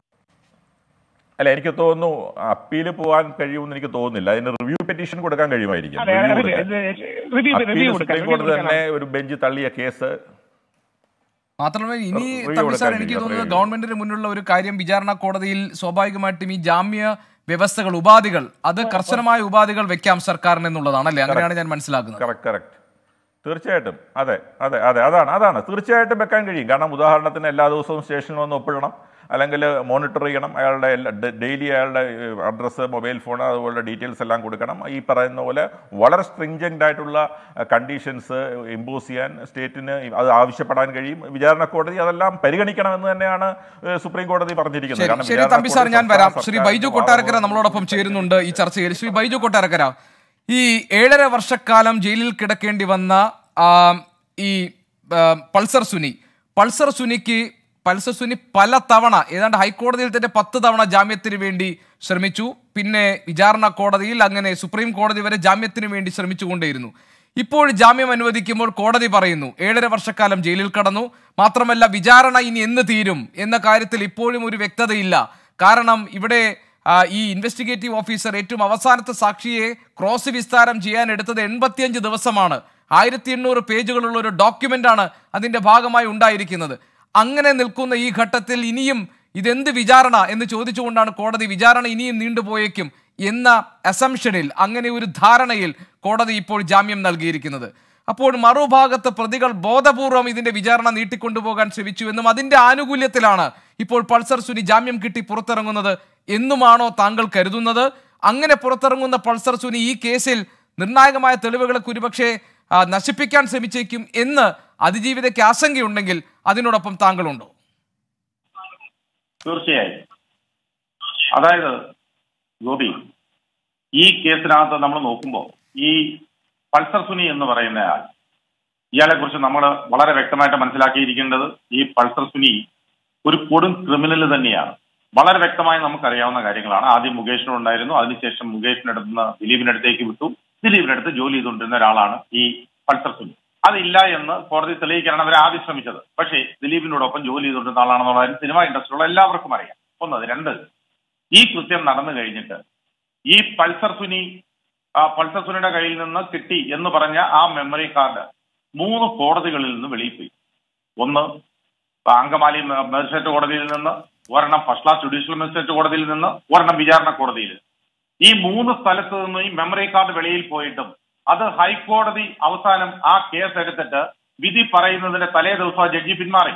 അല്ല എനിക്ക് തോന്നുന്നു അപ്പീല് പോകാൻ കഴിയുമെന്ന് എനിക്ക് തോന്നുന്നില്ല അതിന് റിവ്യൂ പെറ്റീഷൻ കൊടുക്കാൻ കഴിയുമായിരിക്കും അതെ Review റിവ്യൂ കൊടുക്കാൻ. റിവ്യൂ അപ്പീല് റിവ്യൂ കൊടുക്കാം സുപ്രീം review കോടതി കൊടുക്കാം. തന്നെ ഒരു ബെഞ്ച് തള്ളിയ കേസ് മാത്രമല്ല ഇനി റിവ്യൂ തമ്പി സാർ കൊടുക്കാൻ എനിക്ക് കഴിയും, തോന്നുന്നത് അത്രയേ ഗവൺമെന്റിന് മുന്നിലുള്ള ഒരു കാര്യം വിചാരണ കോടതിയിൽ സ്വാഭാവികമായിട്ടും ഈ ജാമ്യ വ്യവസ്ഥകൾ ഉപാധികൾ അത് കർശനമായ ഉപാധികൾ വെക്കാം സർക്കാരിന് എന്നുള്ളതാണ് അല്ലേ അങ്ങനെയാണ് ഞാൻ മനസ്സിലാക്കുന്നത് കറക്റ്റ് കറക്റ്റ് തീർച്ചയായിട്ടും അതെ അതെ അതെ അതാണ് അതാണ് തീർച്ചയായിട്ടും വെക്കാൻ കഴിയും കാരണം ഉദാഹരണത്തിന് എല്ലാ ദിവസവും സ്റ്റേഷനിൽ വന്ന് ഒപ്പിടണം അല്ലെങ്കിൽ മോണിറ്റർ ചെയ്യണം അയാളുടെ ഡെയിലി അയാളുടെ അഡ്രസ്സ് മൊബൈൽ ഫോൺ അതുപോലെ ഡീറ്റെയിൽസ് എല്ലാം കൊടുക്കണം ഈ പറയുന്ന പോലെ വളരെ സ്ട്രിഞ്ചൻ്റ് ആയിട്ടുള്ള കണ്ടീഷൻസ് ഇമ്പോസ് ചെയ്യാൻ സ്റ്റേറ്റിന് അത് ആവശ്യപ്പെടാൻ കഴിയും വിചാരണ കോടതി അതെല്ലാം പരിഗണിക്കണമെന്ന് തന്നെയാണ് ഏഹ്, സുപ്രീം കോടതി പറഞ്ഞിരിക്കുന്നത് ശരി കാരണം ശരി വിചാരണ തമ്പി സാർ കോടതി ഞാൻ വരാം സംസ്ഥാന ശ്രീ ബൈജു സർക്കാരിന്റെ കൊട്ടാരക്കര വാദം നമ്മളോടൊപ്പം ചേരുന്നുണ്ട് ഈ ചർച്ചയിൽ ശ്രീ ബൈജു കൊട്ടാരക്കര ഈ ഏഴര വർഷക്കാലം ജയിലിൽ കിടക്കേണ്ടി വന്ന ആ, ഈ ആ, പൾസർ സുനി പൾസർ സുനിക്ക് പൾസർ സുനി പല തവണ ഏതാണ്ട് ഹൈക്കോടതിയിൽ തന്നെ പത്ത് തവണ ജാമ്യത്തിന് വേണ്ടി ശ്രമിച്ചു പിന്നെ വിചാരണ കോടതിയിൽ അങ്ങനെ സുപ്രീം കോടതി വരെ ജാമ്യത്തിന് വേണ്ടി ശ്രമിച്ചുകൊണ്ടേയിരുന്നു ഇപ്പോൾ ജാമ്യം അനുവദിക്കുമ്പോൾ കോടതി പറയുന്നു ഏഴര വർഷക്കാലം ജയിലിൽ കടന്നു മാത്രമല്ല വിചാരണ ഇനി എന്ന് തീരും എന്ന കാര്യത്തിൽ ഇപ്പോഴും ഒരു വ്യക്തതയില്ല കാരണം ഇവിടെ ആ, ഈ ഇൻവെസ്റ്റിഗേറ്റീവ് ഓഫീസർ ഏറ്റവും അവസാനത്തെ സാക്ഷിയെ ക്രോസ് വിസ്താരം ചെയ്യാൻ എടുത്തത് എൺപത്തിയഞ്ച് ദിവസമാണ് ആയിരത്തി എണ്ണൂറ് പേജുകളുള്ള ഒരു ഡോക്യുമെന്റ് ആണ് അതിന്റെ ഭാഗമായി ഉണ്ടായിരിക്കുന്നത് അങ്ങനെ നിൽക്കുന്ന ഈ ഘട്ടത്തിൽ ഇനിയും ഇതെന്ത് വിചാരണ എന്ന് ചോദിച്ചുകൊണ്ടാണ് കോടതി വിചാരണ ഇനിയും നീണ്ടുപോയേക്കും എന്ന അസംഷനിൽ അങ്ങനെ ഒരു ധാരണയിൽ കോടതി ഇപ്പോൾ ജാമ്യം നൽകിയിരിക്കുന്നത് അപ്പോൾ മറുഭാഗത്ത് പ്രതികൾ ബോധപൂർവം ഇതിന്റെ വിചാരണ നീട്ടിക്കൊണ്ടുപോകാൻ ശ്രമിച്ചു എന്നും അതിന്റെ ആനുകൂല്യത്തിലാണ് ഇപ്പോൾ പൾസർ സുനി ജാമ്യം കിട്ടി പുറത്തിറങ്ങുന്നത് എന്നുമാണോ താങ്കൾ കരുതുന്നത് അങ്ങനെ പുറത്തിറങ്ങുന്ന പൾസർ സുനി ഈ കേസിൽ നിർണായകമായ തെളിവുകളെ ഒരുപക്ഷെ ആ, നശിപ്പിക്കാൻ ശ്രമിച്ചേക്കും എന്ന് അതിജീവിതയ്ക്ക് ആശങ്കയുണ്ടെങ്കിൽ അതിനോടൊപ്പം താങ്കളുണ്ടോ തീർച്ചയായും അതായത് ഗോപി ഈ കേസിനകത്ത് നമ്മൾ നോക്കുമ്പോൾ ഈ പൾസർ സുനി എന്ന് പറയുന്നയാൾ ഇയാളെ കുറിച്ച് നമ്മൾ വളരെ വ്യക്തമായിട്ട് മനസ്സിലാക്കിയിരിക്കേണ്ടത് ഈ പൾസർ സുനി ഒരു കൊടും ക്രിമിനൽ തന്നെയാണ് വളരെ വ്യക്തമായി നമുക്കറിയാവുന്ന കാര്യങ്ങളാണ് ആദ്യം മുകേഷിനുണ്ടായിരുന്നു അതിനുശേഷം മുകേഷിനടുത്ത് നിന്ന് ദിലീപിനടുത്തേക്ക് വിട്ടു ദിലീപിനടുത്ത് ജോലി ചെയ്തുകൊണ്ടിരുന്ന ഒരാളാണ് ഈ പൾസർ സുനി അതില്ല എന്ന് കോടതി തെളിയിക്കാനാണ് അവർ ആദ്യം ശ്രമിച്ചത് പക്ഷേ ദിലീപിനോടൊപ്പം ജോലി ചെയ്തുകൊണ്ടിരുന്ന ആളാണെന്നുള്ള കാര്യം സിനിമ ഇൻഡസ്ട്രിയിലുള്ള എല്ലാവർക്കും അറിയാം ഒന്നത് രണ്ട് ഈ കൃത്യം നടന്നു കഴിഞ്ഞിട്ട് ഈ പൾസർ സുനി ആ പൾസർ സുനിയുടെ കയ്യിൽ നിന്ന് കിട്ടി എന്ന് പറഞ്ഞ ആ മെമ്മറി കാർഡ് മൂന്ന് കോടതികളിൽ നിന്ന് വെളിയിൽ പോയി ഒന്ന് അങ്കമാലി മജിസ്ട്രേറ്റ് കോടതിയിൽ നിന്ന് ഒരെണ്ണം ഫസ്റ്റ് ക്ലാസ് ജുഡീഷ്യൽ മജിസ്ട്രേറ്റ് കോടതിയിൽ നിന്ന് ഒരെണ്ണം വിചാരണ കോടതിയിൽ ഈ മൂന്ന് സ്ഥലത്ത് നിന്ന് ഈ മെമ്മറി കാർഡ് വെളിയിൽ പോയിട്ടും അത് ഹൈക്കോടതി അവസാനം ആ കേസ് എടുത്തിട്ട് വിധി പറയുന്നതിന്റെ തലേ ദിവസം ആ ജഡ്ജി പിന്മാറി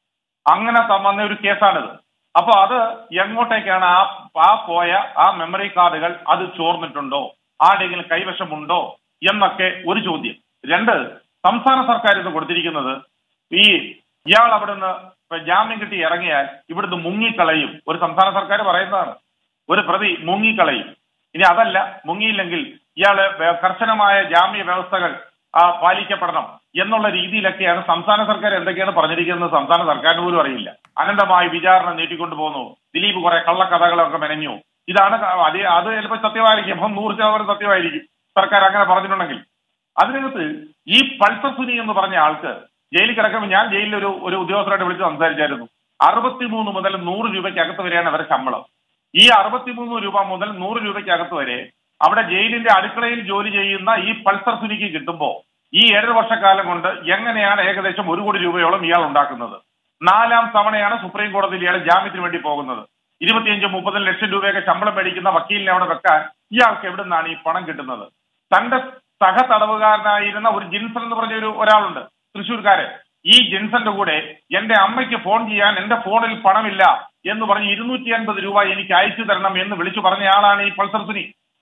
അങ്ങനെ ത- വന്ന ഒരു കേസാണിത് അപ്പൊ അത് എങ്ങോട്ടേക്കാണ് ആ ആ പോയ ആ മെമ്മറി കാർഡുകൾ അത് ചോർന്നിട്ടുണ്ടോ ആരുടെയെങ്കിലും കൈവശമുണ്ടോ എന്നൊക്കെ ഒരു ചോദ്യം രണ്ട് സംസ്ഥാന സർക്കാർ ഇത് കൊടുത്തിരിക്കുന്നത് ഈ ഇയാൾ അവിടുന്ന് ഇപ്പൊ ജാമ്യം കിട്ടി ഇറങ്ങിയാൽ ഇവിടുന്ന് മുങ്ങിക്കളയും ഒരു സംസ്ഥാന സർക്കാർ പറയുന്നതാണ് ഒരു പ്രതി മുങ്ങിക്കളയും ഇനി അതല്ല മുങ്ങിയില്ലെങ്കിൽ ഇയാള് വേ- കർശനമായ ജാമ്യ വ്യവസ്ഥകൾ ആ, പാലിക്കപ്പെടണം എന്നുള്ള രീതിയിലൊക്കെയാണ് സംസ്ഥാന സർക്കാർ എന്തൊക്കെയാണ് പറഞ്ഞിരിക്കുന്നത് സംസ്ഥാന സർക്കാരിന് പോലും അറിയില്ല അനന്തമായി വിചാരണ നീട്ടിക്കൊണ്ടു പോകുന്നു ദിലീപ് കുറെ കള്ളക്കഥകളൊക്കെ മെനഞ്ഞു ഇതാണ് ക- അത് അത് ചിലപ്പോൾ സത്യമായിരിക്കും അപ്പം നൂറ് ശതമാനം സത്യമായിരിക്കും സർക്കാർ അങ്ങനെ പറഞ്ഞിട്ടുണ്ടെങ്കിൽ അതിനകത്ത് ഈ പൾസർ സുനി എന്ന് പറഞ്ഞ ആൾക്ക് ജയിലിൽ കിടക്കുമ്പോൾ ഞാൻ ജയിലിൽ ഒരു ഒരു ഉദ്യോഗസ്ഥരായിട്ട് വിളിച്ച് സംസാരിച്ചായിരുന്നു അറുപത്തിമൂന്ന് മുതൽ നൂറ് രൂപയ്ക്ക് അകത്ത് വരെയാണ് അവരുടെ ശമ്പളം ഈ അറുപത്തിമൂന്ന് രൂപ മുതൽ നൂറ് രൂപയ്ക്ക് അകത്ത് വരെ അവിടെ ജയിലിന്റെ അടുക്കളയിൽ ജോലി ചെയ്യുന്ന ഈ പൾസർ സുനിക്ക് കിട്ടുമ്പോൾ ഈ ഏഴര വർഷക്കാലം കൊണ്ട് എങ്ങനെയാണ് ഏകദേശം ഒരു കോടി രൂപയോളം ഇയാൾ ഉണ്ടാക്കുന്നത് നാലാം തവണയാണ് സുപ്രീം കോടതിയിൽ ഇയാൾ ജാമ്യത്തിന് വേണ്ടി പോകുന്നത് ഇരുപത്തിയഞ്ച് മുപ്പത് ലക്ഷം രൂപയൊക്കെ ശമ്പളം മേടിക്കുന്ന വക്കീലിനെ അവിടെ വെക്കാൻ ഇയാൾക്ക് എവിടെ നിന്നാണ് ഈ പണം കിട്ടുന്നത് തന്റെ സഹ തടവുകാരനായിരുന്ന ഒരു ജിൻസൺ എന്ന് പറഞ്ഞ ഒരു ഒരാളുണ്ട് തൃശ്ശൂർക്കാരൻ ഈ ജിൻസന്റെ കൂടെ എന്റെ അമ്മയ്ക്ക് ഫോൺ ചെയ്യാൻ എന്റെ ഫോണിൽ പണമില്ല എന്ന് പറഞ്ഞ് ഇരുന്നൂറ്റി അൻപത് രൂപ എനിക്ക് അയച്ചു തരണം എന്ന് വിളിച്ചു പറഞ്ഞ ആളാണ് ഈ പൾസർ സുനി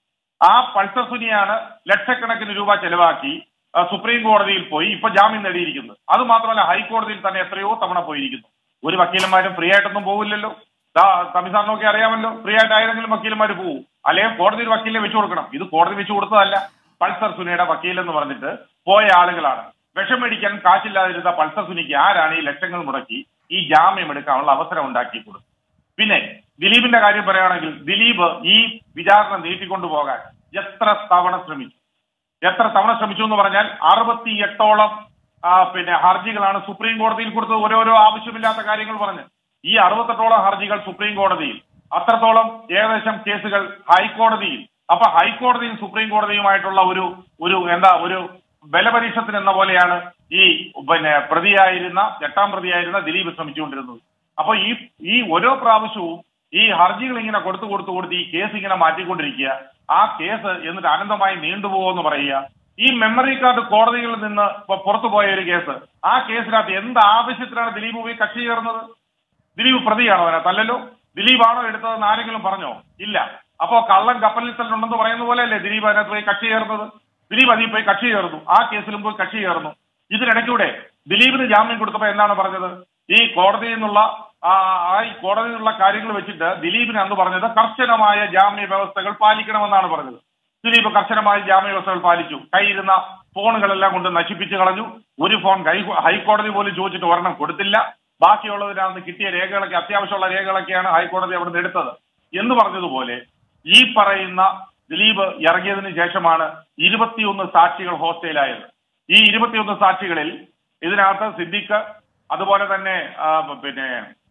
ആ പൾസർ സുനിയാണ് ലക്ഷക്കണക്കിന് രൂപ ചെലവാക്കി ആ, സുപ്രീം കോടതിയിൽ പോയി ഇപ്പൊ ജാമ്യം നേടിയിരിക്കുന്നത് അത് മാത്രമല്ല ഹൈക്കോടതിയിൽ തന്നെ എത്രയോ തവണ പോയിരിക്കുന്നു ഒരു വക്കീലന്മാരും ഫ്രീ ആയിട്ടൊന്നും പോവില്ലല്ലോ തമിഴ്നാടിനൊക്കെ അറിയാമല്ലോ ഫ്രീ ആയിട്ട് ആയിരുന്നെങ്കിലും വക്കീലന്മാർ പോകും അല്ലെങ്കിൽ കോടതിയിൽ വക്കീലിനെ വെച്ചു കൊടുക്കണം ഇത് കോടതി വെച്ചു കൊടുത്തതല്ല പൾസർ സുനിയുടെ വക്കീൽ എന്ന് പറഞ്ഞിട്ട് പോയ ആളുകളാണ് വിഷം മേടിക്കാൻ കാശില്ലാതിരുന്ന പൾസർ സുനിക്ക് ആരാണ് ഈ ലക്ഷങ്ങൾ മുടക്കി ഈ ജാമ്യം എടുക്കാനുള്ള അവസരം ഉണ്ടാക്കി കൊടുത്തത് പിന്നെ ദിലീപിന്റെ കാര്യം പറയുകയാണെങ്കിൽ ദിലീപ് ഈ വിചാരണ നീട്ടിക്കൊണ്ടുപോകാൻ എത്ര തവണ ശ്രമിച്ചു എത്ര തവണ ശ്രമിച്ചു എന്ന് പറഞ്ഞാൽ അറുപത്തി എട്ടോളം ആ, പിന്നെ ഹർജികളാണ് സുപ്രീം കോടതിയിൽ കൊടുത്തത് ഓരോരോ ആവശ്യമില്ലാത്ത കാര്യങ്ങൾ പറഞ്ഞ് ഈ അറുപത്തെട്ടോളം ഹർജികൾ സുപ്രീം കോടതിയിൽ അത്രത്തോളം ഏകദേശം കേസുകൾ ഹൈക്കോടതിയിൽ അപ്പൊ ഹൈക്കോടതിയും സുപ്രീം കോടതിയുമായിട്ടുള്ള ഒരു ഒരു എന്താ ഒരു ബലപരീക്ഷത്തിന് എന്ന പോലെയാണ് ഈ പിന്നെ പ്രതിയായിരുന്ന എട്ടാം പ്രതിയായിരുന്ന ദിലീപ് ശ്രമിച്ചുകൊണ്ടിരുന്നത് അപ്പൊ ഈ ഈ ഓരോ പ്രാവശ്യവും ഈ ഹർജികൾ ഇങ്ങനെ കൊടുത്തു കൊടുത്തു കൊടുത്ത് ഈ കേസ് ഇങ്ങനെ മാറ്റിക്കൊണ്ടിരിക്കുക ആ കേസ് എന്നിട്ട് അനന്തമായി നീണ്ടുപോകുമെന്ന് പറയുക ഈ മെമ്മറി കാർഡ് കോടതികളിൽ നിന്ന് ഇപ്പൊ പുറത്തു പോയ ഒരു കേസ് ആ കേസിനകത്ത് എന്ത് ആവശ്യത്തിനാണ് ദിലീപ് പോയി കക്ഷി ചേർന്നത് ദിലീപ് പ്രതിയാണോ അതിനകത്ത് അല്ലല്ലോ ദിലീപാണോ എടുത്തതെന്ന് ആരെങ്കിലും പറഞ്ഞോ ഇല്ല അപ്പോ കള്ളൻ കപ്പലിൽ തന്നെ ഉണ്ടെന്ന് പറയുന്ന പോലെയല്ലേ ദിലീപ് അതിനകത്ത് പോയി കക്ഷി ചേർന്നത് ദിലീപ് അതിൽ പോയി കക്ഷി ചേർന്നു ആ കേസിലും പോയി കക്ഷി ചേർന്നു ഇതിനിടയ്ക്കൂടെ ദിലീപിന് ജാമ്യം കൊടുത്തപ്പോ എന്താണ് പറഞ്ഞത് ഈ കോടതിയിൽ നിന്നുള്ള ആ ആ ഈ കോടതിയിൽ നിന്നുള്ള കാര്യങ്ങൾ വെച്ചിട്ട് ദിലീപിന് അന്ന് പറഞ്ഞത് കർശനമായ ജാമ്യ വ്യവസ്ഥകൾ പാലിക്കണമെന്നാണ് പറഞ്ഞത് ദിലീപ് കർശനമായ ജാമ്യ വ്യവസ്ഥകൾ പാലിച്ചു കയ്യിരുന്ന ഫോണുകളെല്ലാം കൊണ്ട് നശിപ്പിച്ചു കളഞ്ഞു ഒരു ഫോൺ ഹൈ ഹൈക്കോടതി പോലും ചോദിച്ചിട്ട് ഒരെണ്ണം കൊടുത്തില്ല ബാക്കിയുള്ളതിനകത്ത് കിട്ടിയ രേഖകളൊക്കെ അത്യാവശ്യമുള്ള രേഖകളൊക്കെയാണ് ഹൈക്കോടതി അവിടുന്ന് എടുത്തത് എന്ന് പറഞ്ഞതുപോലെ ഈ പറയുന്ന ദിലീപ് ഇറങ്ങിയതിന് ശേഷമാണ് ഇരുപത്തിയൊന്ന് സാക്ഷികൾ ഹോസ്റ്റലായത് ഈ ഇരുപത്തിയൊന്ന് സാക്ഷികളിൽ ഇതിനകത്ത് സിദ്ദിഖ് അതുപോലെ തന്നെ ആ, പിന്നെ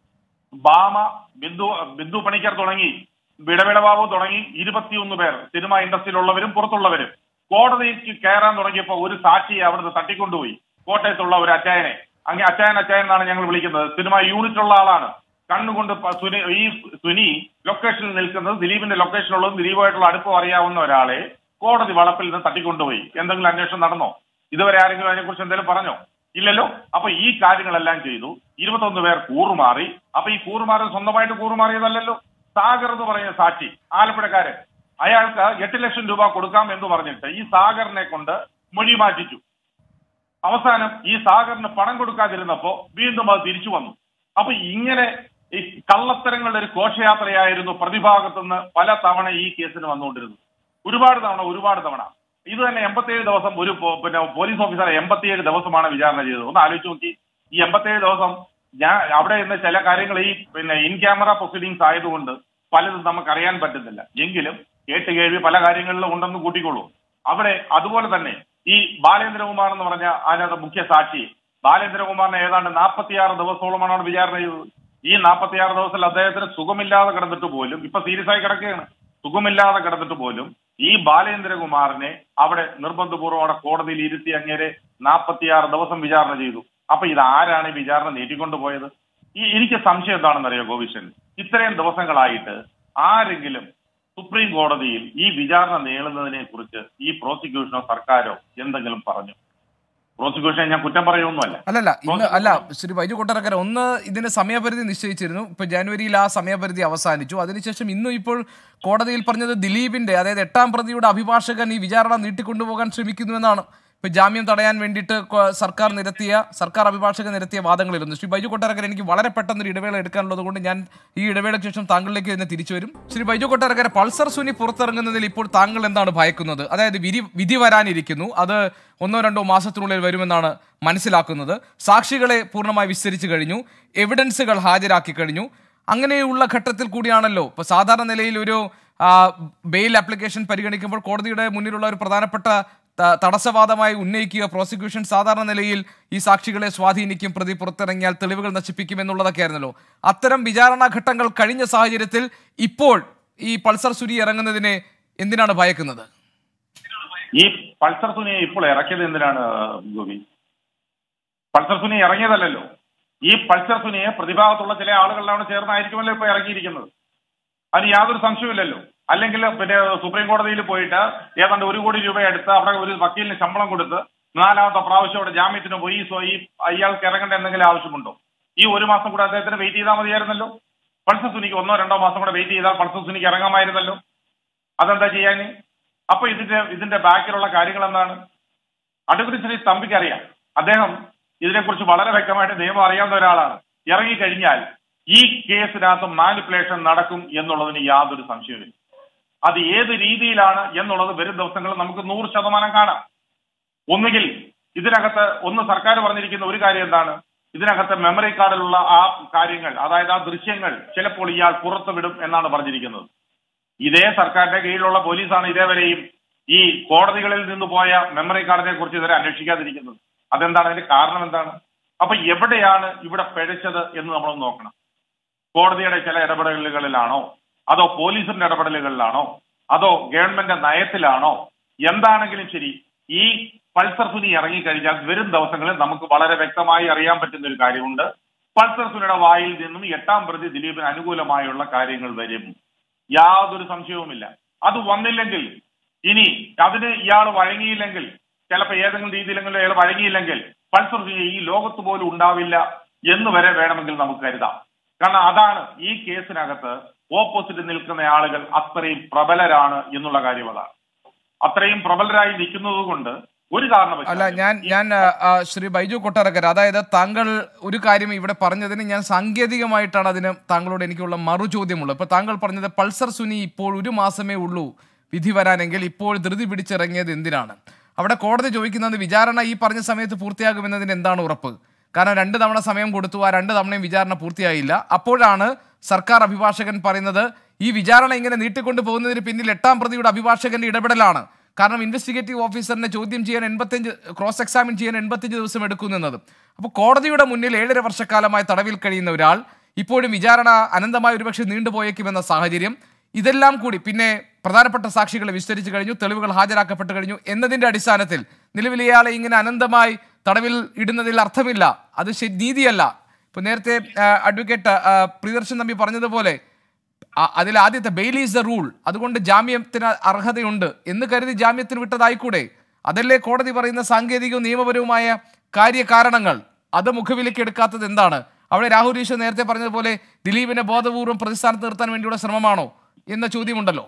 ബാമ ബിന്ദു ബിന്ദു പണിക്കർ തുടങ്ങി വിടവിട ബാബു തുടങ്ങി ഇരുപത്തിയൊന്ന് പേർ സിനിമ ഇൻഡസ്ട്രിയിലുള്ളവരും പുറത്തുള്ളവരും കോടതിക്ക് കയറാൻ തുടങ്ങിയപ്പോൾ ഒരു സാക്ഷിയെ അവിടുന്ന് തട്ടിക്കൊണ്ടുപോയി കോട്ടയത്തുള്ള ഒരു അച്ചായനെ അങ്ങനെ അച്ചായൻ അച്ചായൻ എന്നാണ് ഞങ്ങൾ വിളിക്കുന്നത് സിനിമ യൂണിറ്റ് ഉള്ള ആളാണ് കണ്ണുകൊണ്ട് പ- സുനി ഈ സുനി ലൊക്കേഷനിൽ നിൽക്കുന്നത് ദിലീപിന്റെ ലൊക്കേഷനുള്ളതും ദിലീപുമായിട്ടുള്ള അടുപ്പം അറിയാവുന്ന ഒരാളെ കോടതി വളപ്പിൽ നിന്ന് തട്ടിക്കൊണ്ടുപോയി എന്തെങ്കിലും അന്വേഷണം നടന്നോ ഇതുവരെ ആരെങ്കിലും അതിനെക്കുറിച്ച് എന്തെങ്കിലും പറഞ്ഞോ ഇല്ലല്ലോ അപ്പൊ ഈ കാര്യങ്ങളെല്ലാം ചെയ്തു ഇരുപത്തൊന്ന് പേർ കൂറുമാറി അപ്പൊ ഈ കൂറുമാറി സ്വന്തമായിട്ട് കൂറുമാറിയതല്ലല്ലോ സാഗർ എന്ന് പറയുന്ന സാക്ഷി ആലപ്പുഴക്കാരൻ അയാൾക്ക് എട്ട് ലക്ഷം രൂപ കൊടുക്കാം എന്ന് പറഞ്ഞിട്ട് ഈ സാഗറിനെ കൊണ്ട് മൊഴി മാറ്റിച്ചു അവസാനം ഈ സാഗറിന് പണം കൊടുക്കാതിരുന്നപ്പോ വീണ്ടും അത് തിരിച്ചു വന്നു അപ്പൊ ഇങ്ങനെ ഈ കള്ളത്തരങ്ങളുടെ ഒരു ഘോഷയാത്രയായിരുന്നു പ്രതിഭാഗത്തുനിന്ന് പല തവണ ഈ കേസിന് വന്നുകൊണ്ടിരുന്നത് ഒരുപാട് തവണ ഒരുപാട് തവണ ഇത് തന്നെ എൺപത്തിയേഴ് ദിവസം ഒരു പോ- പിന്നെ പോലീസ് ഓഫീസറെ എൺപത്തിയേഴ് ദിവസമാണ് വിചാരണ ചെയ്തത് ഒന്ന് ആലോചിച്ച് നോക്കി ഈ എൺപത്തിയേഴ് ദിവസം ഞാൻ അവിടെ നിന്ന് ചില കാര്യങ്ങൾ ഈ പിന്നെ ഇൻ ക്യാമറ പ്രൊസീഡിങ്സ് ആയതുകൊണ്ട് പലതും നമുക്ക് അറിയാൻ പറ്റുന്നില്ല എങ്കിലും കേട്ട് കേൾവി പല കാര്യങ്ങളിലും ഉണ്ടെന്ന് കൂട്ടിക്കൊള്ളൂ അവിടെ അതുപോലെ തന്നെ ഈ ബാലേന്ദ്രകുമാർ എന്ന് പറഞ്ഞ അതിനകത്ത് മുഖ്യ സാക്ഷി ബാലേന്ദ്രകുമാറിനെ ഏതാണ്ട് നാൽപ്പത്തിയാറ് ദിവസത്തോളമാണ് അവിടെ വിചാരണ ചെയ്തത് ഈ നാൽപ്പത്തിയാറ് ദിവസത്തിൽ അദ്ദേഹത്തിന് സുഖമില്ലാതെ കിടന്നിട്ട് പോലും ഇപ്പൊ സീരിയസ് ആയി കിടക്കുകയാണ് സുഖമില്ലാതെ കിടന്നിട്ട് പോലും ഈ ബാലേന്ദ്രകുമാറിനെ അവിടെ നിർബന്ധപൂർവ്വം അവിടെ കോടതിയിൽ ഇരുത്തി അങ്ങേരെ നാൽപ്പത്തിയാറ് ദിവസം വിചാരണ ചെയ്തു അപ്പൊ ഇത് ആരാണ് ഈ വിചാരണ നീട്ടിക്കൊണ്ടുപോയത് ഈ എനിക്ക് സംശയം എന്താണെന്നറിയോ ഗോവിശൻ ഇത്രയും ദിവസങ്ങളായിട്ട് ആരെങ്കിലും സുപ്രീം കോടതിയിൽ ഈ വിചാരണ നീളുന്നതിനെ കുറിച്ച് ഈ പ്രോസിക്യൂഷനോ സർക്കാരോ എന്തെങ്കിലും പറഞ്ഞു പ്രോസിക്യൂഷൻ ഞാൻ കുറ്റം പറയുമൊന്നുമല്ല അല്ലല്ല ഇന്ന് അല്ല ശ്രീ ബൈജു കൊട്ടാരക്കര ഒന്ന് ഇതിന് സമയപരിധി നിശ്ചയിച്ചിരുന്നു ഇപ്പൊ ജനുവരിയിൽ ആ സമയപരിധി അവസാനിച്ചു അതിനുശേഷം ഇന്നും ഇപ്പോൾ കോടതിയിൽ പറഞ്ഞത് ദിലീപിന്റെ അതായത് എട്ടാം പ്രതിയുടെ അഭിഭാഷകൻ ഈ വിചാരണ നീട്ടിക്കൊണ്ടുപോകാൻ ശ്രമിക്കുന്നുവെന്നാണ് ഇപ്പൊ ജാമ്യം തടയാൻ വേണ്ടിയിട്ട് കൊ- സർക്കാർ നിരത്തിയ സർക്കാർ അഭിഭാഷകൻ നിരത്തിയ വാദങ്ങളിലൊന്ന് ശ്രീ ബൈജു കൊട്ടാരക്കര എനിക്ക് വളരെ പെട്ടെന്ന് ഒരു ഇടവേള എടുക്കാനുള്ളത് കൊണ്ട് ഞാൻ ഈ ഇടവേളയ്ക്ക് ശേഷം താങ്കളിലേക്ക് തന്നെ തിരിച്ചു വരും ശ്രീ ബൈജു കൊട്ടാരക്കര പൾസർ സുനി പുറത്തിറങ്ങുന്നതിൽ ഇപ്പോൾ താങ്കൾ എന്താണ് ഭയക്കുന്നത് അതായത് വിധി വിധി വരാനിരിക്കുന്നു അത് ഒന്നോ രണ്ടോ മാസത്തിനുള്ളിൽ വരുമെന്നാണ് മനസ്സിലാക്കുന്നത് സാക്ഷികളെ പൂർണ്ണമായി വിസ്തരിച്ചു കഴിഞ്ഞു എവിഡൻസുകൾ ഹാജരാക്കി കഴിഞ്ഞു അങ്ങനെയുള്ള ഘട്ടത്തിൽ കൂടിയാണല്ലോ ഇപ്പൊ സാധാരണ നിലയിൽ ഒരു ആ, ബെയിൽ ആപ്ലിക്കേഷൻ പരിഗണിക്കുമ്പോൾ കോടതിയുടെ മുന്നിലുള്ള ഒരു പ്രധാനപ്പെട്ട ത- തടസ്സവാദമായി ഉന്നയിക്കുക പ്രോസിക്യൂഷൻ സാധാരണ നിലയിൽ ഈ സാക്ഷികളെ സ്വാധീനിക്കും പ്രതി പുറത്തിറങ്ങിയാൽ തെളിവുകൾ നശിപ്പിക്കും എന്നുള്ളതൊക്കെ ആയിരുന്നല്ലോ അത്തരം വിചാരണാ ഘട്ടങ്ങൾ കഴിഞ്ഞ സാഹചര്യത്തിൽ ഇപ്പോൾ ഈ പൾസർ സുരി ഇറങ്ങുന്നതിനെ എന്തിനാണ് ഭയക്കുന്നത് ഈ പൾസർ സുനിയെ ഇപ്പോൾ ഇറക്കിയത് എന്തിനാണ് ഗോപി പൾസർ സുനി ഇറങ്ങിയതല്ലല്ലോ ഈ പൾസർ സുനിയെ പ്രതിഭാഗത്തുള്ള ചില ആളുകളിലാണ് ചേർന്നായിരിക്കുമല്ലോ ഇപ്പൊ ഇറങ്ങിയിരിക്കുന്നത് അതിന് യാതൊരു സംശയമില്ലല്ലോ അല്ലെങ്കിൽ പിന്നെ സുപ്രീം കോടതിയിൽ പോയിട്ട് ഏതാണ്ട് ഒരു കോടി രൂപ എടുത്ത് അവിടെ ഒരു വക്കീലിന് ശമ്പളം കൊടുത്ത് നാലാമത്തെ പ്രാവശ്യം അവിടെ ജാമ്യത്തിന് പോയി സോ ഈ ഇയാൾക്ക് ഇറങ്ങേണ്ട എന്തെങ്കിലും ആവശ്യമുണ്ടോ ഈ ഒരു മാസം കൂടെ അദ്ദേഹത്തിന് വെയിറ്റ് ചെയ്താൽ മതിയായിരുന്നല്ലോ പൾസർ സുനിക്ക് ഒന്നോ രണ്ടോ മാസം കൂടെ വെയിറ്റ് ചെയ്താൽ പൾസർ സുനിക്ക് ഇറങ്ങാമായിരുന്നല്ലോ അതെന്താ ചെയ്യാന് അപ്പൊ ഇതിന്റെ ഇതിന്റെ ബാക്കിലുള്ള കാര്യങ്ങൾ എന്താണ് അഡ്വക്കേറ്റ് ശ്രീ തമ്പിക്ക് അറിയാം അദ്ദേഹം ഇതിനെക്കുറിച്ച് വളരെ വ്യക്തമായിട്ട് നിയമം അറിയാവുന്ന ഒരാളാണ് ഇറങ്ങിക്കഴിഞ്ഞാൽ ഈ കേസിനകത്ത് മാനിപ്പുലേഷൻ നടക്കും എന്നുള്ളതിന് യാതൊരു സംശയവുമില്ല അത് ഏത് രീതിയിലാണ് എന്നുള്ളത് വരും ദിവസങ്ങളിൽ നമുക്ക് നൂറ് ശതമാനം കാണാം ഒന്നുകിൽ ഇതിനകത്ത് ഒന്ന് സർക്കാർ പറഞ്ഞിരിക്കുന്ന ഒരു കാര്യം എന്താണ് ഇതിനകത്ത് മെമ്മറി കാർഡിലുള്ള ആ കാര്യങ്ങൾ അതായത് ആ ദൃശ്യങ്ങൾ ചിലപ്പോൾ ഇയാൾ പുറത്തുവിടും എന്നാണ് പറഞ്ഞിരിക്കുന്നത് ഇതേ സർക്കാരിന്റെ കീഴിലുള്ള പോലീസാണ് ഇതേവരെയും ഈ കോടതികളിൽ നിന്ന് പോയ മെമ്മറി കാർഡിനെ കുറിച്ച് ഇതുവരെ അന്വേഷിക്കാതിരിക്കുന്നത് അതെന്താണ് അതിന്റെ കാരണം എന്താണ് അപ്പൊ എവിടെയാണ് ഇവിടെ പിഴച്ചത് എന്ന് നമ്മൾ നോക്കണം കോടതിയുടെ ചില ഇടപെടലുകളിലാണോ അതോ പോലീസിന്റെ ഇടപെടലുകളിലാണോ അതോ ഗവൺമെന്റ് നയത്തിലാണോ എന്താണെങ്കിലും ശരി ഈ പൾസർ സുനി ഇറങ്ങിക്കഴിഞ്ഞാൽ വരും ദിവസങ്ങളിൽ നമുക്ക് വളരെ വ്യക്തമായി അറിയാൻ പറ്റുന്ന ഒരു കാര്യമുണ്ട് പൾസർ സുനിയുടെ വായിൽ നിന്നും എട്ടാം പ്രതി ദിലീപിന് അനുകൂലമായുള്ള കാര്യങ്ങൾ വരും യാതൊരു സംശയവുമില്ല അത് വന്നില്ലെങ്കിൽ ഇനി അതിന് ഇയാൾ വഴങ്ങിയില്ലെങ്കിൽ ചിലപ്പോൾ ഏതെങ്കിലും രീതിയിലെങ്കിലും അയാൾ വഴങ്ങിയില്ലെങ്കിൽ പൾസർ സുനി ഈ ലോകത്ത് പോലും ഉണ്ടാവില്ല എന്ന് വരെ വേണമെങ്കിൽ നമുക്ക് കരുതാം കാരണം അതാണ് ഈ കേസിനകത്ത് ഓപ്പോസിറ്റ് നിൽക്കുന്ന ആളുകൾ അത്രയും പ്രബലരാണ് എന്നുള്ള കാര്യം അതാണ് അത്രയും പ്രബലരായി നിൽക്കുന്നത് കൊണ്ട് ഒരു അല്ല കാരണവശാലും ഞാൻ ഞാൻ ആ, ആ, ശ്രീ ബൈജു കൊട്ടാരക്കര അതായത് താങ്കൾ ഒരു കാര്യം ഇവിടെ പറഞ്ഞതിന് ഞാൻ സാങ്കേതികമായിട്ടാണ് അതിന് താങ്കളോട് എനിക്കുള്ള മറു ചോദ്യമുള്ളത് ഇപ്പൊ താങ്കൾ പറഞ്ഞത് പൾസർ സുനി ഇപ്പോൾ ഒരു മാസമേ ഉള്ളൂ വിധി വരാനെങ്കിൽ ഇപ്പോൾ ധൃതി പിടിച്ചിറങ്ങിയത് എന്തിനാണ് അവിടെ കോടതി ചോദിക്കുന്നത് വിചാരണ ഈ പറഞ്ഞ സമയത്ത് പൂർത്തിയാകുമെന്നതിന് എന്താണ് ഉറപ്പ് കാരണം രണ്ട് തവണ സമയം കൊടുത്തു ആ രണ്ട് തവണയും വിചാരണ പൂർത്തിയായില്ല അപ്പോഴാണ് സർക്കാർ അഭിഭാഷകൻ പറയുന്നത് ഈ വിചാരണ ഇങ്ങനെ നീട്ടിക്കൊണ്ടു പോകുന്നതിന് പിന്നിൽ എട്ടാം പ്രതിയുടെ അഭിഭാഷകന്റെ ഇടപെടലാണ് കാരണം ഇൻവെസ്റ്റിഗേറ്റീവ് ഓഫീസറിനെ ചോദ്യം ചെയ്യാൻ എൺപത്തഞ്ച് ക്രോസ് എക്സാമിൻ ചെയ്യാൻ എൺപത്തഞ്ച് ദിവസം എടുക്കുന്നത് അപ്പോൾ കോടതിയുടെ മുന്നിൽ ഏഴര വർഷക്കാലമായി തടവിൽ കഴിയുന്ന ഒരാൾ ഇപ്പോഴും വിചാരണ അനന്തമായി ഒരുപക്ഷെ നീണ്ടുപോയേക്കുമെന്ന സാഹചര്യം ഇതെല്ലാം കൂടി പിന്നെ പ്രധാനപ്പെട്ട സാക്ഷികളെ വിസ്തരിച്ചു കഴിഞ്ഞു തെളിവുകൾ ഹാജരാക്കപ്പെട്ടു കഴിഞ്ഞു എന്നതിന്റെ അടിസ്ഥാനത്തിൽ നിലവിൽ ഇയാളെ ഇങ്ങനെ അനന്തമായി തടവിൽ ഇടുന്നതിൽ അർത്ഥമില്ല അത് ശരി- നീതിയല്ല ഇപ്പൊ നേരത്തെ ആ, അഡ്വക്കേറ്റ് ആ, പ്രിയദർശൻ തമ്പി പറഞ്ഞതുപോലെ ആ- അതിൽ ആദ്യത്തെ ബെയിൽ ഈസ് ദ റൂൾ അതുകൊണ്ട് ജാമ്യത്തിന് അർഹതയുണ്ട് എന്ന് കരുതി ജാമ്യത്തിന് വിട്ടതായിക്കൂടെ അതല്ലേ കോടതി പറയുന്ന സാങ്കേതികവും നിയമപരവുമായ കാര്യകാരണങ്ങൾ അത് മുഖവിലേക്ക് എടുക്കാത്തത് എന്താണ് അവിടെ രാഹുൽ ഈശ്വർ നേരത്തെ പറഞ്ഞതുപോലെ ദിലീപിനെ ബോധപൂർവ്വം പ്രതിസ്ഥാനത്ത് നിർത്താൻ വേണ്ടിയുള്ള ശ്രമമാണോ എന്ന ചോദ്യമുണ്ടല്ലോ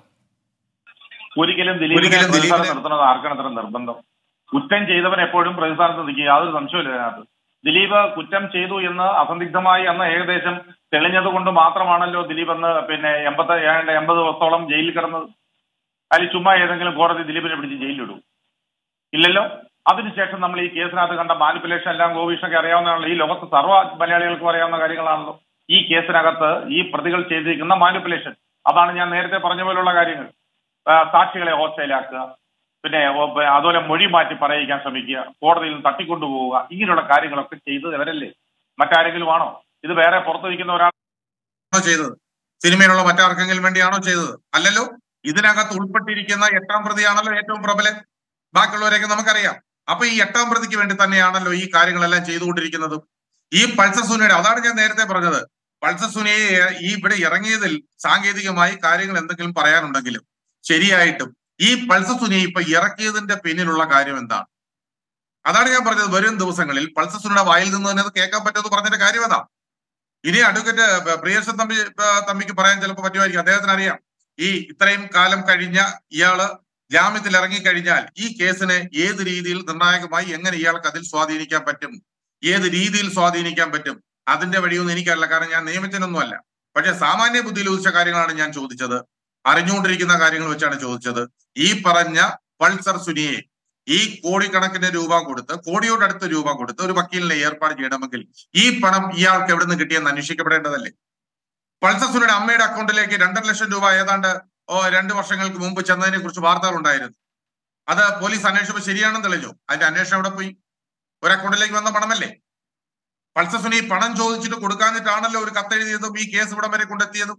ഒരിക്കലും ദിലീപിനെ ഒരിക്കലും പ്രതിസ്ഥാനത്ത് ദിലീപിനെ- നിർത്തുന്നത് ആർക്കാണ് അത്ര നിർബന്ധം കുറ്റം ചെയ്തവൻ എപ്പോഴും പ്രതിസ്ഥാനത്ത് നിൽക്കുക യാതൊരു സംശയമില്ല ഇതിനകത്ത് ദിലീപ് കുറ്റം ചെയ്തു എന്ന് അസന്ദിഗ്ധമായി അന്ന് ഏകദേശം തെളിഞ്ഞത് കൊണ്ട് മാത്രമാണല്ലോ ദിലീപ് അന്ന് പിന്നെ എൺപത്തി ഏതാണ്ട് എൺപത് ദിവസത്തോളം ജയിലിൽ കിടന്നത് അതിൽ ചുമ്മാ ഏതെങ്കിലും കോടതി ദിലീപിനെ പിടിച്ച് ജയിലിലിടും ഇല്ലല്ലോ അതിനുശേഷം നമ്മൾ ഈ കേസിനകത്ത് കണ്ട മാനിപ്പുലേഷൻ എല്ലാം ഗോപീഷണൊക്കെ അറിയാവുന്നതാണല്ലോ ഈ ലോകത്ത് സർവ്വ മലയാളികൾക്കും അറിയാവുന്ന കാര്യങ്ങളാണല്ലോ ഈ കേസിനകത്ത് ഈ പ്രതികൾ ചെയ്തിരിക്കുന്ന മാനിപ്പുലേഷൻ അതാണ് ഞാൻ നേരത്തെ പറഞ്ഞ പോലുള്ള കാര്യങ്ങൾ ആ, സാക്ഷികളെ ഹോസ്റ്റലാക്കുക പിന്നെ ഓ- പ- അതുപോലെ മൊഴി മാറ്റി പറയിക്കാൻ ശ്രമിക്കുക കോടതിയിൽ നിന്ന് തട്ടിക്കൊണ്ടുപോവുക ഇങ്ങനെയുള്ള കാര്യങ്ങളൊക്കെ ചെയ്തത് ഇവരല്ലേ മറ്റാരെങ്കിലും ആണോ ഇത് വേറെ പുറത്തു നിൽക്കുന്ന ഒരാൾ ആണോ ചെയ്തത് സിനിമയിലുള്ള മറ്റാർക്കെങ്കിലും വേണ്ടിയാണോ ചെയ്തത് അല്ലല്ലോ ഇതിനകത്ത് ഉൾപ്പെട്ടിരിക്കുന്ന എട്ടാം പ്രതിയാണല്ലോ ഏറ്റവും പ്രബലൻ ബാക്കിയുള്ളവരെയൊക്കെ നമുക്കറിയാം അപ്പൊ ഈ എട്ടാം പ്രതിക്ക് വേണ്ടി തന്നെയാണല്ലോ ഈ കാര്യങ്ങളെല്ലാം ചെയ്തുകൊണ്ടിരിക്കുന്നത് ഈ പൾസർ സുനിയുടെ അതാണ് ഞാൻ നേരത്തെ പറഞ്ഞത് പൾസർ സുനിയെ ഈ ഇവിടെ ഇറങ്ങിയതിൽ സാങ്കേതികമായി കാര്യങ്ങൾ എന്തെങ്കിലും പറയാനുണ്ടെങ്കിലും ശരിയായിട്ടും ഈ പൾസർ സുനിയെ ഇപ്പൊ ഇറക്കിയതിന്റെ പിന്നിലുള്ള കാര്യം എന്താണ് അതാണ് ഞാൻ പറഞ്ഞത് വരും ദിവസങ്ങളിൽ പൾസർ സുനിയുടെ വായിൽ നിന്ന് തന്നെ അത് കേൾക്കാൻ പറ്റുമെന്ന് പറഞ്ഞതിന്റെ കാര്യം അതാ ഇനി അഡ്വക്കേറ്റ് പ്രിയർഷൻ തമ്പി ആ, തമ്പിക്ക് പറയാൻ ചിലപ്പോൾ പറ്റുമായിരിക്കും അദ്ദേഹത്തിന് അറിയാം ഈ ഇത്രയും കാലം കഴിഞ്ഞ ഇയാള് ജാമ്യത്തിൽ ഇറങ്ങിക്കഴിഞ്ഞാൽ ഈ കേസിനെ ഏത് രീതിയിൽ നിർണായകമായി എങ്ങനെ ഇയാൾക്ക് അതിൽ സ്വാധീനിക്കാൻ പറ്റും ഏത് രീതിയിൽ സ്വാധീനിക്കാൻ പറ്റും അതിന്റെ വഴിയൊന്നും എനിക്കറിയില്ല കാരണം ഞാൻ നിയമത്തിനൊന്നുമല്ല പക്ഷെ സാമാന്യ ബുദ്ധിയിൽ ഉദിച്ച കാര്യങ്ങളാണ് ഞാൻ ചോദിച്ചത് അറിഞ്ഞുകൊണ്ടിരിക്കുന്ന കാര്യങ്ങൾ വെച്ചാണ് ചോദിച്ചത് ഈ പറഞ്ഞ പൾസർ സുനിയെ ഈ കോടിക്കണക്കിന് രൂപ കൊടുത്ത് കോടിയോടടുത്ത് രൂപ കൊടുത്ത് ഒരു വക്കീലിനെ ഏർപ്പാട് ചെയ്യണമെങ്കിൽ ഈ പണം ഇയാൾക്ക് എവിടെ നിന്ന് കിട്ടിയെന്ന് അന്വേഷിക്കപ്പെടേണ്ടതല്ലേ പൾസർ സുനിയുടെ അമ്മയുടെ അക്കൗണ്ടിലേക്ക് രണ്ടര ലക്ഷം രൂപ ഏതാണ്ട് ഓ രണ്ട് വർഷങ്ങൾക്ക് മുമ്പ് ചെന്നതിനെ കുറിച്ച് വാർത്തകൾ ഉണ്ടായിരുന്നു അത് പോലീസ് അന്വേഷിച്ചപ്പോൾ ശരിയാണെന്ന് തെളിഞ്ഞു അതിന്റെ അന്വേഷണം എവിടെ പോയി ഒരു അക്കൗണ്ടിലേക്ക് വന്ന പണമല്ലേ പൾസർ സുനി പണം ചോദിച്ചിട്ട് കൊടുക്കാഞ്ഞിട്ടാണല്ലോ ഒരു കത്തെഴുതിയതും ഈ കേസ് ഇവിടം വരെ കൊണ്ടെത്തിയതും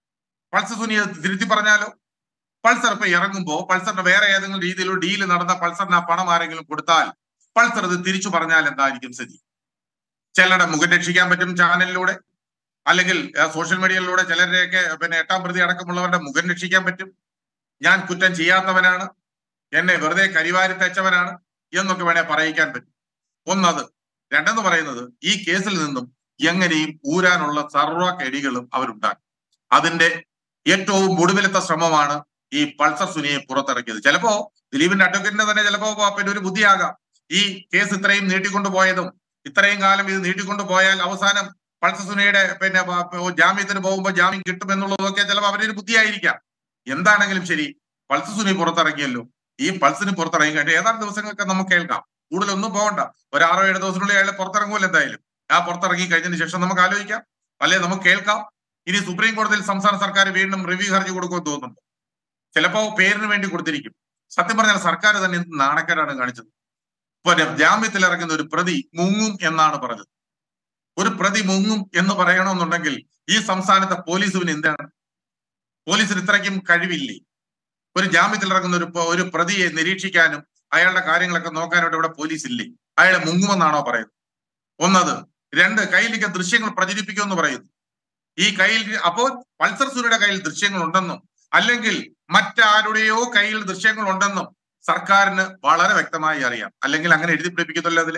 പൾസർ സുനി അത് തിരുത്തി പറഞ്ഞാലോ പൾസർ ഇപ്പൊ ഇറങ്ങുമ്പോ പൾസറിന്റെ വേറെ ഏതെങ്കിലും രീതിയിലുള്ള ഡീല് നടന്ന പൾസറിന് ആ പണം ആരെങ്കിലും കൊടുത്താൽ പൾസർ ഇത് തിരിച്ചു പറഞ്ഞാൽ എന്തായിരിക്കും സ്ഥിതി ചിലരുടെ മുഖം രക്ഷിക്കാൻ പറ്റും ചാനലിലൂടെ അല്ലെങ്കിൽ ആ, സോഷ്യൽ മീഡിയയിലൂടെ ചിലരുടെയൊക്കെ പിന്നെ എട്ടാം പ്രതി അടക്കമുള്ളവരുടെ മുഖം രക്ഷിക്കാൻ പറ്റും ഞാൻ കുറ്റം ചെയ്യാത്തവനാണ് എന്നെ വെറുതെ കരിവാരി തച്ചവനാണ് എന്നൊക്കെ വേണേ പറയിക്കാൻ പറ്റും ഒന്നത് രണ്ടെന്ന് പറയുന്നത് ഈ കേസിൽ നിന്നും എങ്ങനെയും ഊരാനുള്ള സർവ്വ കെടികളും അവരുണ്ടാക്കും അതിന്റെ ഏറ്റവും ഒടുവിലത്തെ ശ്രമമാണ് ഈ പൾസർ സുനിയെ പുറത്തിറക്കിയത് ചിലപ്പോ ദിലീപിന്റെ അഡ്വക്കേറ്റിന്റെ തന്നെ ചിലപ്പോ പിന്നെ ഒരു ബുദ്ധിയാകാം ഈ കേസ് ഇത്രയും നീട്ടിക്കൊണ്ടു പോയതും ഇത്രയും കാലം ഇത് നീട്ടിക്കൊണ്ടു പോയാൽ അവസാനം പൾസർ സുനിയുടെ പിന്നെ പ- പ- ജാമ്യത്തിന് പോകുമ്പോൾ ജാമ്യം കിട്ടുമെന്നുള്ളതൊക്കെ ചിലപ്പോൾ അവരുടെ ഒരു ബുദ്ധിയായിരിക്കാം എന്താണെങ്കിലും ശരി പൾസർ സുനി പുറത്തിറങ്ങിയല്ലോ ഈ പൾസിന് പുറത്തിറങ്ങി കഴിഞ്ഞാൽ ഏതാനും ദിവസങ്ങളൊക്കെ നമുക്ക് കേൾക്കാം കൂടുതലൊന്നും പോകണ്ട ഒരു ആറോ ഏഴോ ദിവസത്തിനുള്ളിൽ അയാൾ പുറത്തിറങ്ങുമല്ലോ എന്തായാലും ആ പുറത്തിറങ്ങി കഴിഞ്ഞതിന് ശേഷം നമുക്ക് ആലോചിക്കാം അല്ലെ നമുക്ക് കേൾക്കാം ഇനി സുപ്രീം കോടതിയിൽ സംസ്ഥാന സർക്കാർ വീണ്ടും റിവ്യൂ ഹർജി കൊടുക്കുമെന്ന് തോന്നുന്നുണ്ട് ചിലപ്പോ പേരിന് വേണ്ടി കൊടുത്തിരിക്കും സത്യം പറഞ്ഞാൽ സർക്കാർ തന്നെ എന്ത് നാണക്കേടാണ് കാണിച്ചത് പിന്നെ ജാമ്യത്തിൽ ഇറങ്ങുന്ന ഒരു പ്രതി മുങ്ങും എന്നാണ് പറഞ്ഞത് ഒരു പ്രതി മുങ്ങും എന്ന് പറയണമെന്നുണ്ടെങ്കിൽ ഈ സംസ്ഥാനത്തെ പോലീസിന് എന്താണ് പോലീസിന് ഇത്രയ്ക്കും കഴിവില്ലേ ഒരു ജാമ്യത്തിൽ ഇറങ്ങുന്ന ഒരു പ- ഒരു പ്രതിയെ നിരീക്ഷിക്കാനും അയാളുടെ കാര്യങ്ങളൊക്കെ നോക്കാനായിട്ട് ഇവിടെ പോലീസ് ഇല്ലേ അയാളെ മുങ്ങുമെന്നാണോ പറയുന്നത് ഒന്നത് രണ്ട് കയ്യിലേക്ക് ദൃശ്യങ്ങൾ പ്രചരിപ്പിക്കുമെന്ന് പറയുന്നു ഈ കയ്യിൽ അപ്പോൾ പൾസർ സുനിയുടെ കയ്യിൽ ദൃശ്യങ്ങൾ ഉണ്ടെന്നും അല്ലെങ്കിൽ മറ്റാരുടെയോ കയ്യിൽ ദൃശ്യങ്ങൾ ഉണ്ടെന്നും സർക്കാരിന് വളരെ വ്യക്തമായി അറിയാം അല്ലെങ്കിൽ അങ്ങനെ എഴുതി പിടിപ്പിക്കത്തല്ലോ അതില്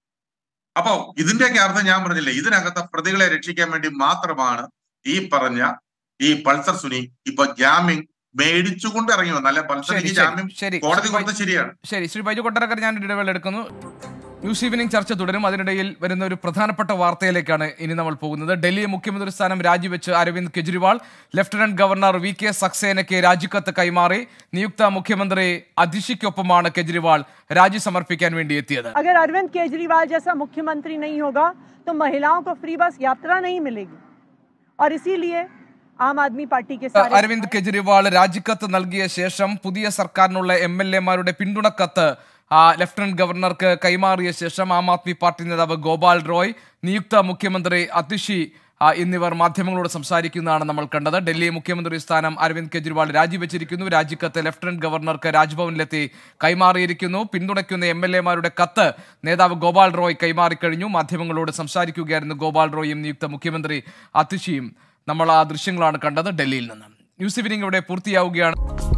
അപ്പോ ഇതിന്റെയൊക്കെ അർത്ഥം ഞാൻ പറഞ്ഞില്ലേ ഇതിനകത്തെ പ്രതികളെ രക്ഷിക്കാൻ വേണ്ടി മാത്രമാണ് ഈ പറഞ്ഞ ഈ പൾസർ സുനി ഇപ്പൊ ജാമ്യം മേടിച്ചുകൊണ്ട് ഇറങ്ങി വന്നു അല്ലെ ശരി പൾസറിക്ക് ശരി ജാമ്യം ശരി കോടതി ശ്രീ കൊടുത്ത ശരിയാണ് ശരി ശ്രീ ബൈജു കൊട്ടരക്കർ ഞാൻ ഒരു ഇടവേള എടുക്കുന്നു ന്യൂസ് ഈവനിംഗ് ചർച്ച തുടരും അതിനിടയിൽ വരുന്ന ഒരു പ്രധാനപ്പെട്ട വാർത്തയിലേക്കാണ് ഇനി നമ്മൾ പോകുന്നത് ഡൽഹി മുഖ്യമന്ത്രി സ്ഥാനം രാജിവെച്ച് Arvind Kejriwal lieutenant governor V K സക്സേനയ്ക്ക് രാജിക്കത്ത് കൈമാറി നിയുക്ത മുഖ്യമന്ത്രി അതിഷിക്കൊപ്പമാണ് കെജ്രിവാൾ രാജി സമർപ്പിക്കാൻ വേണ്ടി എത്തിയത് अगर अरविंद केजरीवाल जैसा मुख्यमंत्री नहीं होगा तो महिलाओं को फ्री बस यात्रा नहीं मिलेगी और इसीलिए आम आदमी पार्टी के सारे അരവിന്ദ് കെജ്രിവാൾ രാജിക്കത്ത് നൽകിയ ശേഷം പുതിയ സർക്കാരിനുള്ള എം എൽ എമാരുടെ പിന്തുണക്കത്ത് ആ, ലഫ്റ്റനന്റ് ഗവർണർക്ക് കൈമാറിയ ശേഷം ആം ആദ്മി പാർട്ടി നേതാവ് ഗോപാൽ റോയ് നിയുക്ത മുഖ്യമന്ത്രി അതിഷി ആ, എന്നിവർ മാധ്യമങ്ങളോട് സംസാരിക്കുന്നതാണ് നമ്മൾ കണ്ടത് ഡൽഹി മുഖ്യമന്ത്രി സ്ഥാനം അരവിന്ദ് കെജ്രിവാൾ രാജിവെച്ചിരിക്കുന്നു രാജിക്കത്ത് ലഫ്റ്റനന്റ് ഗവർണർക്ക് രാജ്ഭവനിലെത്തി കൈമാറിയിരിക്കുന്നു പിന്തുണയ്ക്കുന്ന എം എൽ എമാരുടെ കത്ത് നേതാവ് ഗോപാൽ റോയ് കൈമാറിക്കഴിഞ്ഞു മാധ്യമങ്ങളോട് സംസാരിക്കുകയായിരുന്നു ഗോപാൽ റോയും നിയുക്ത മുഖ്യമന്ത്രി അതിഷിയും നമ്മൾ ആ ദൃശ്യങ്ങളാണ് കണ്ടത് ഡൽഹിയിൽ നിന്ന് ന്യൂസ് ഇവനിംഗ് ഇവിടെ പൂർത്തിയാവുകയാണ്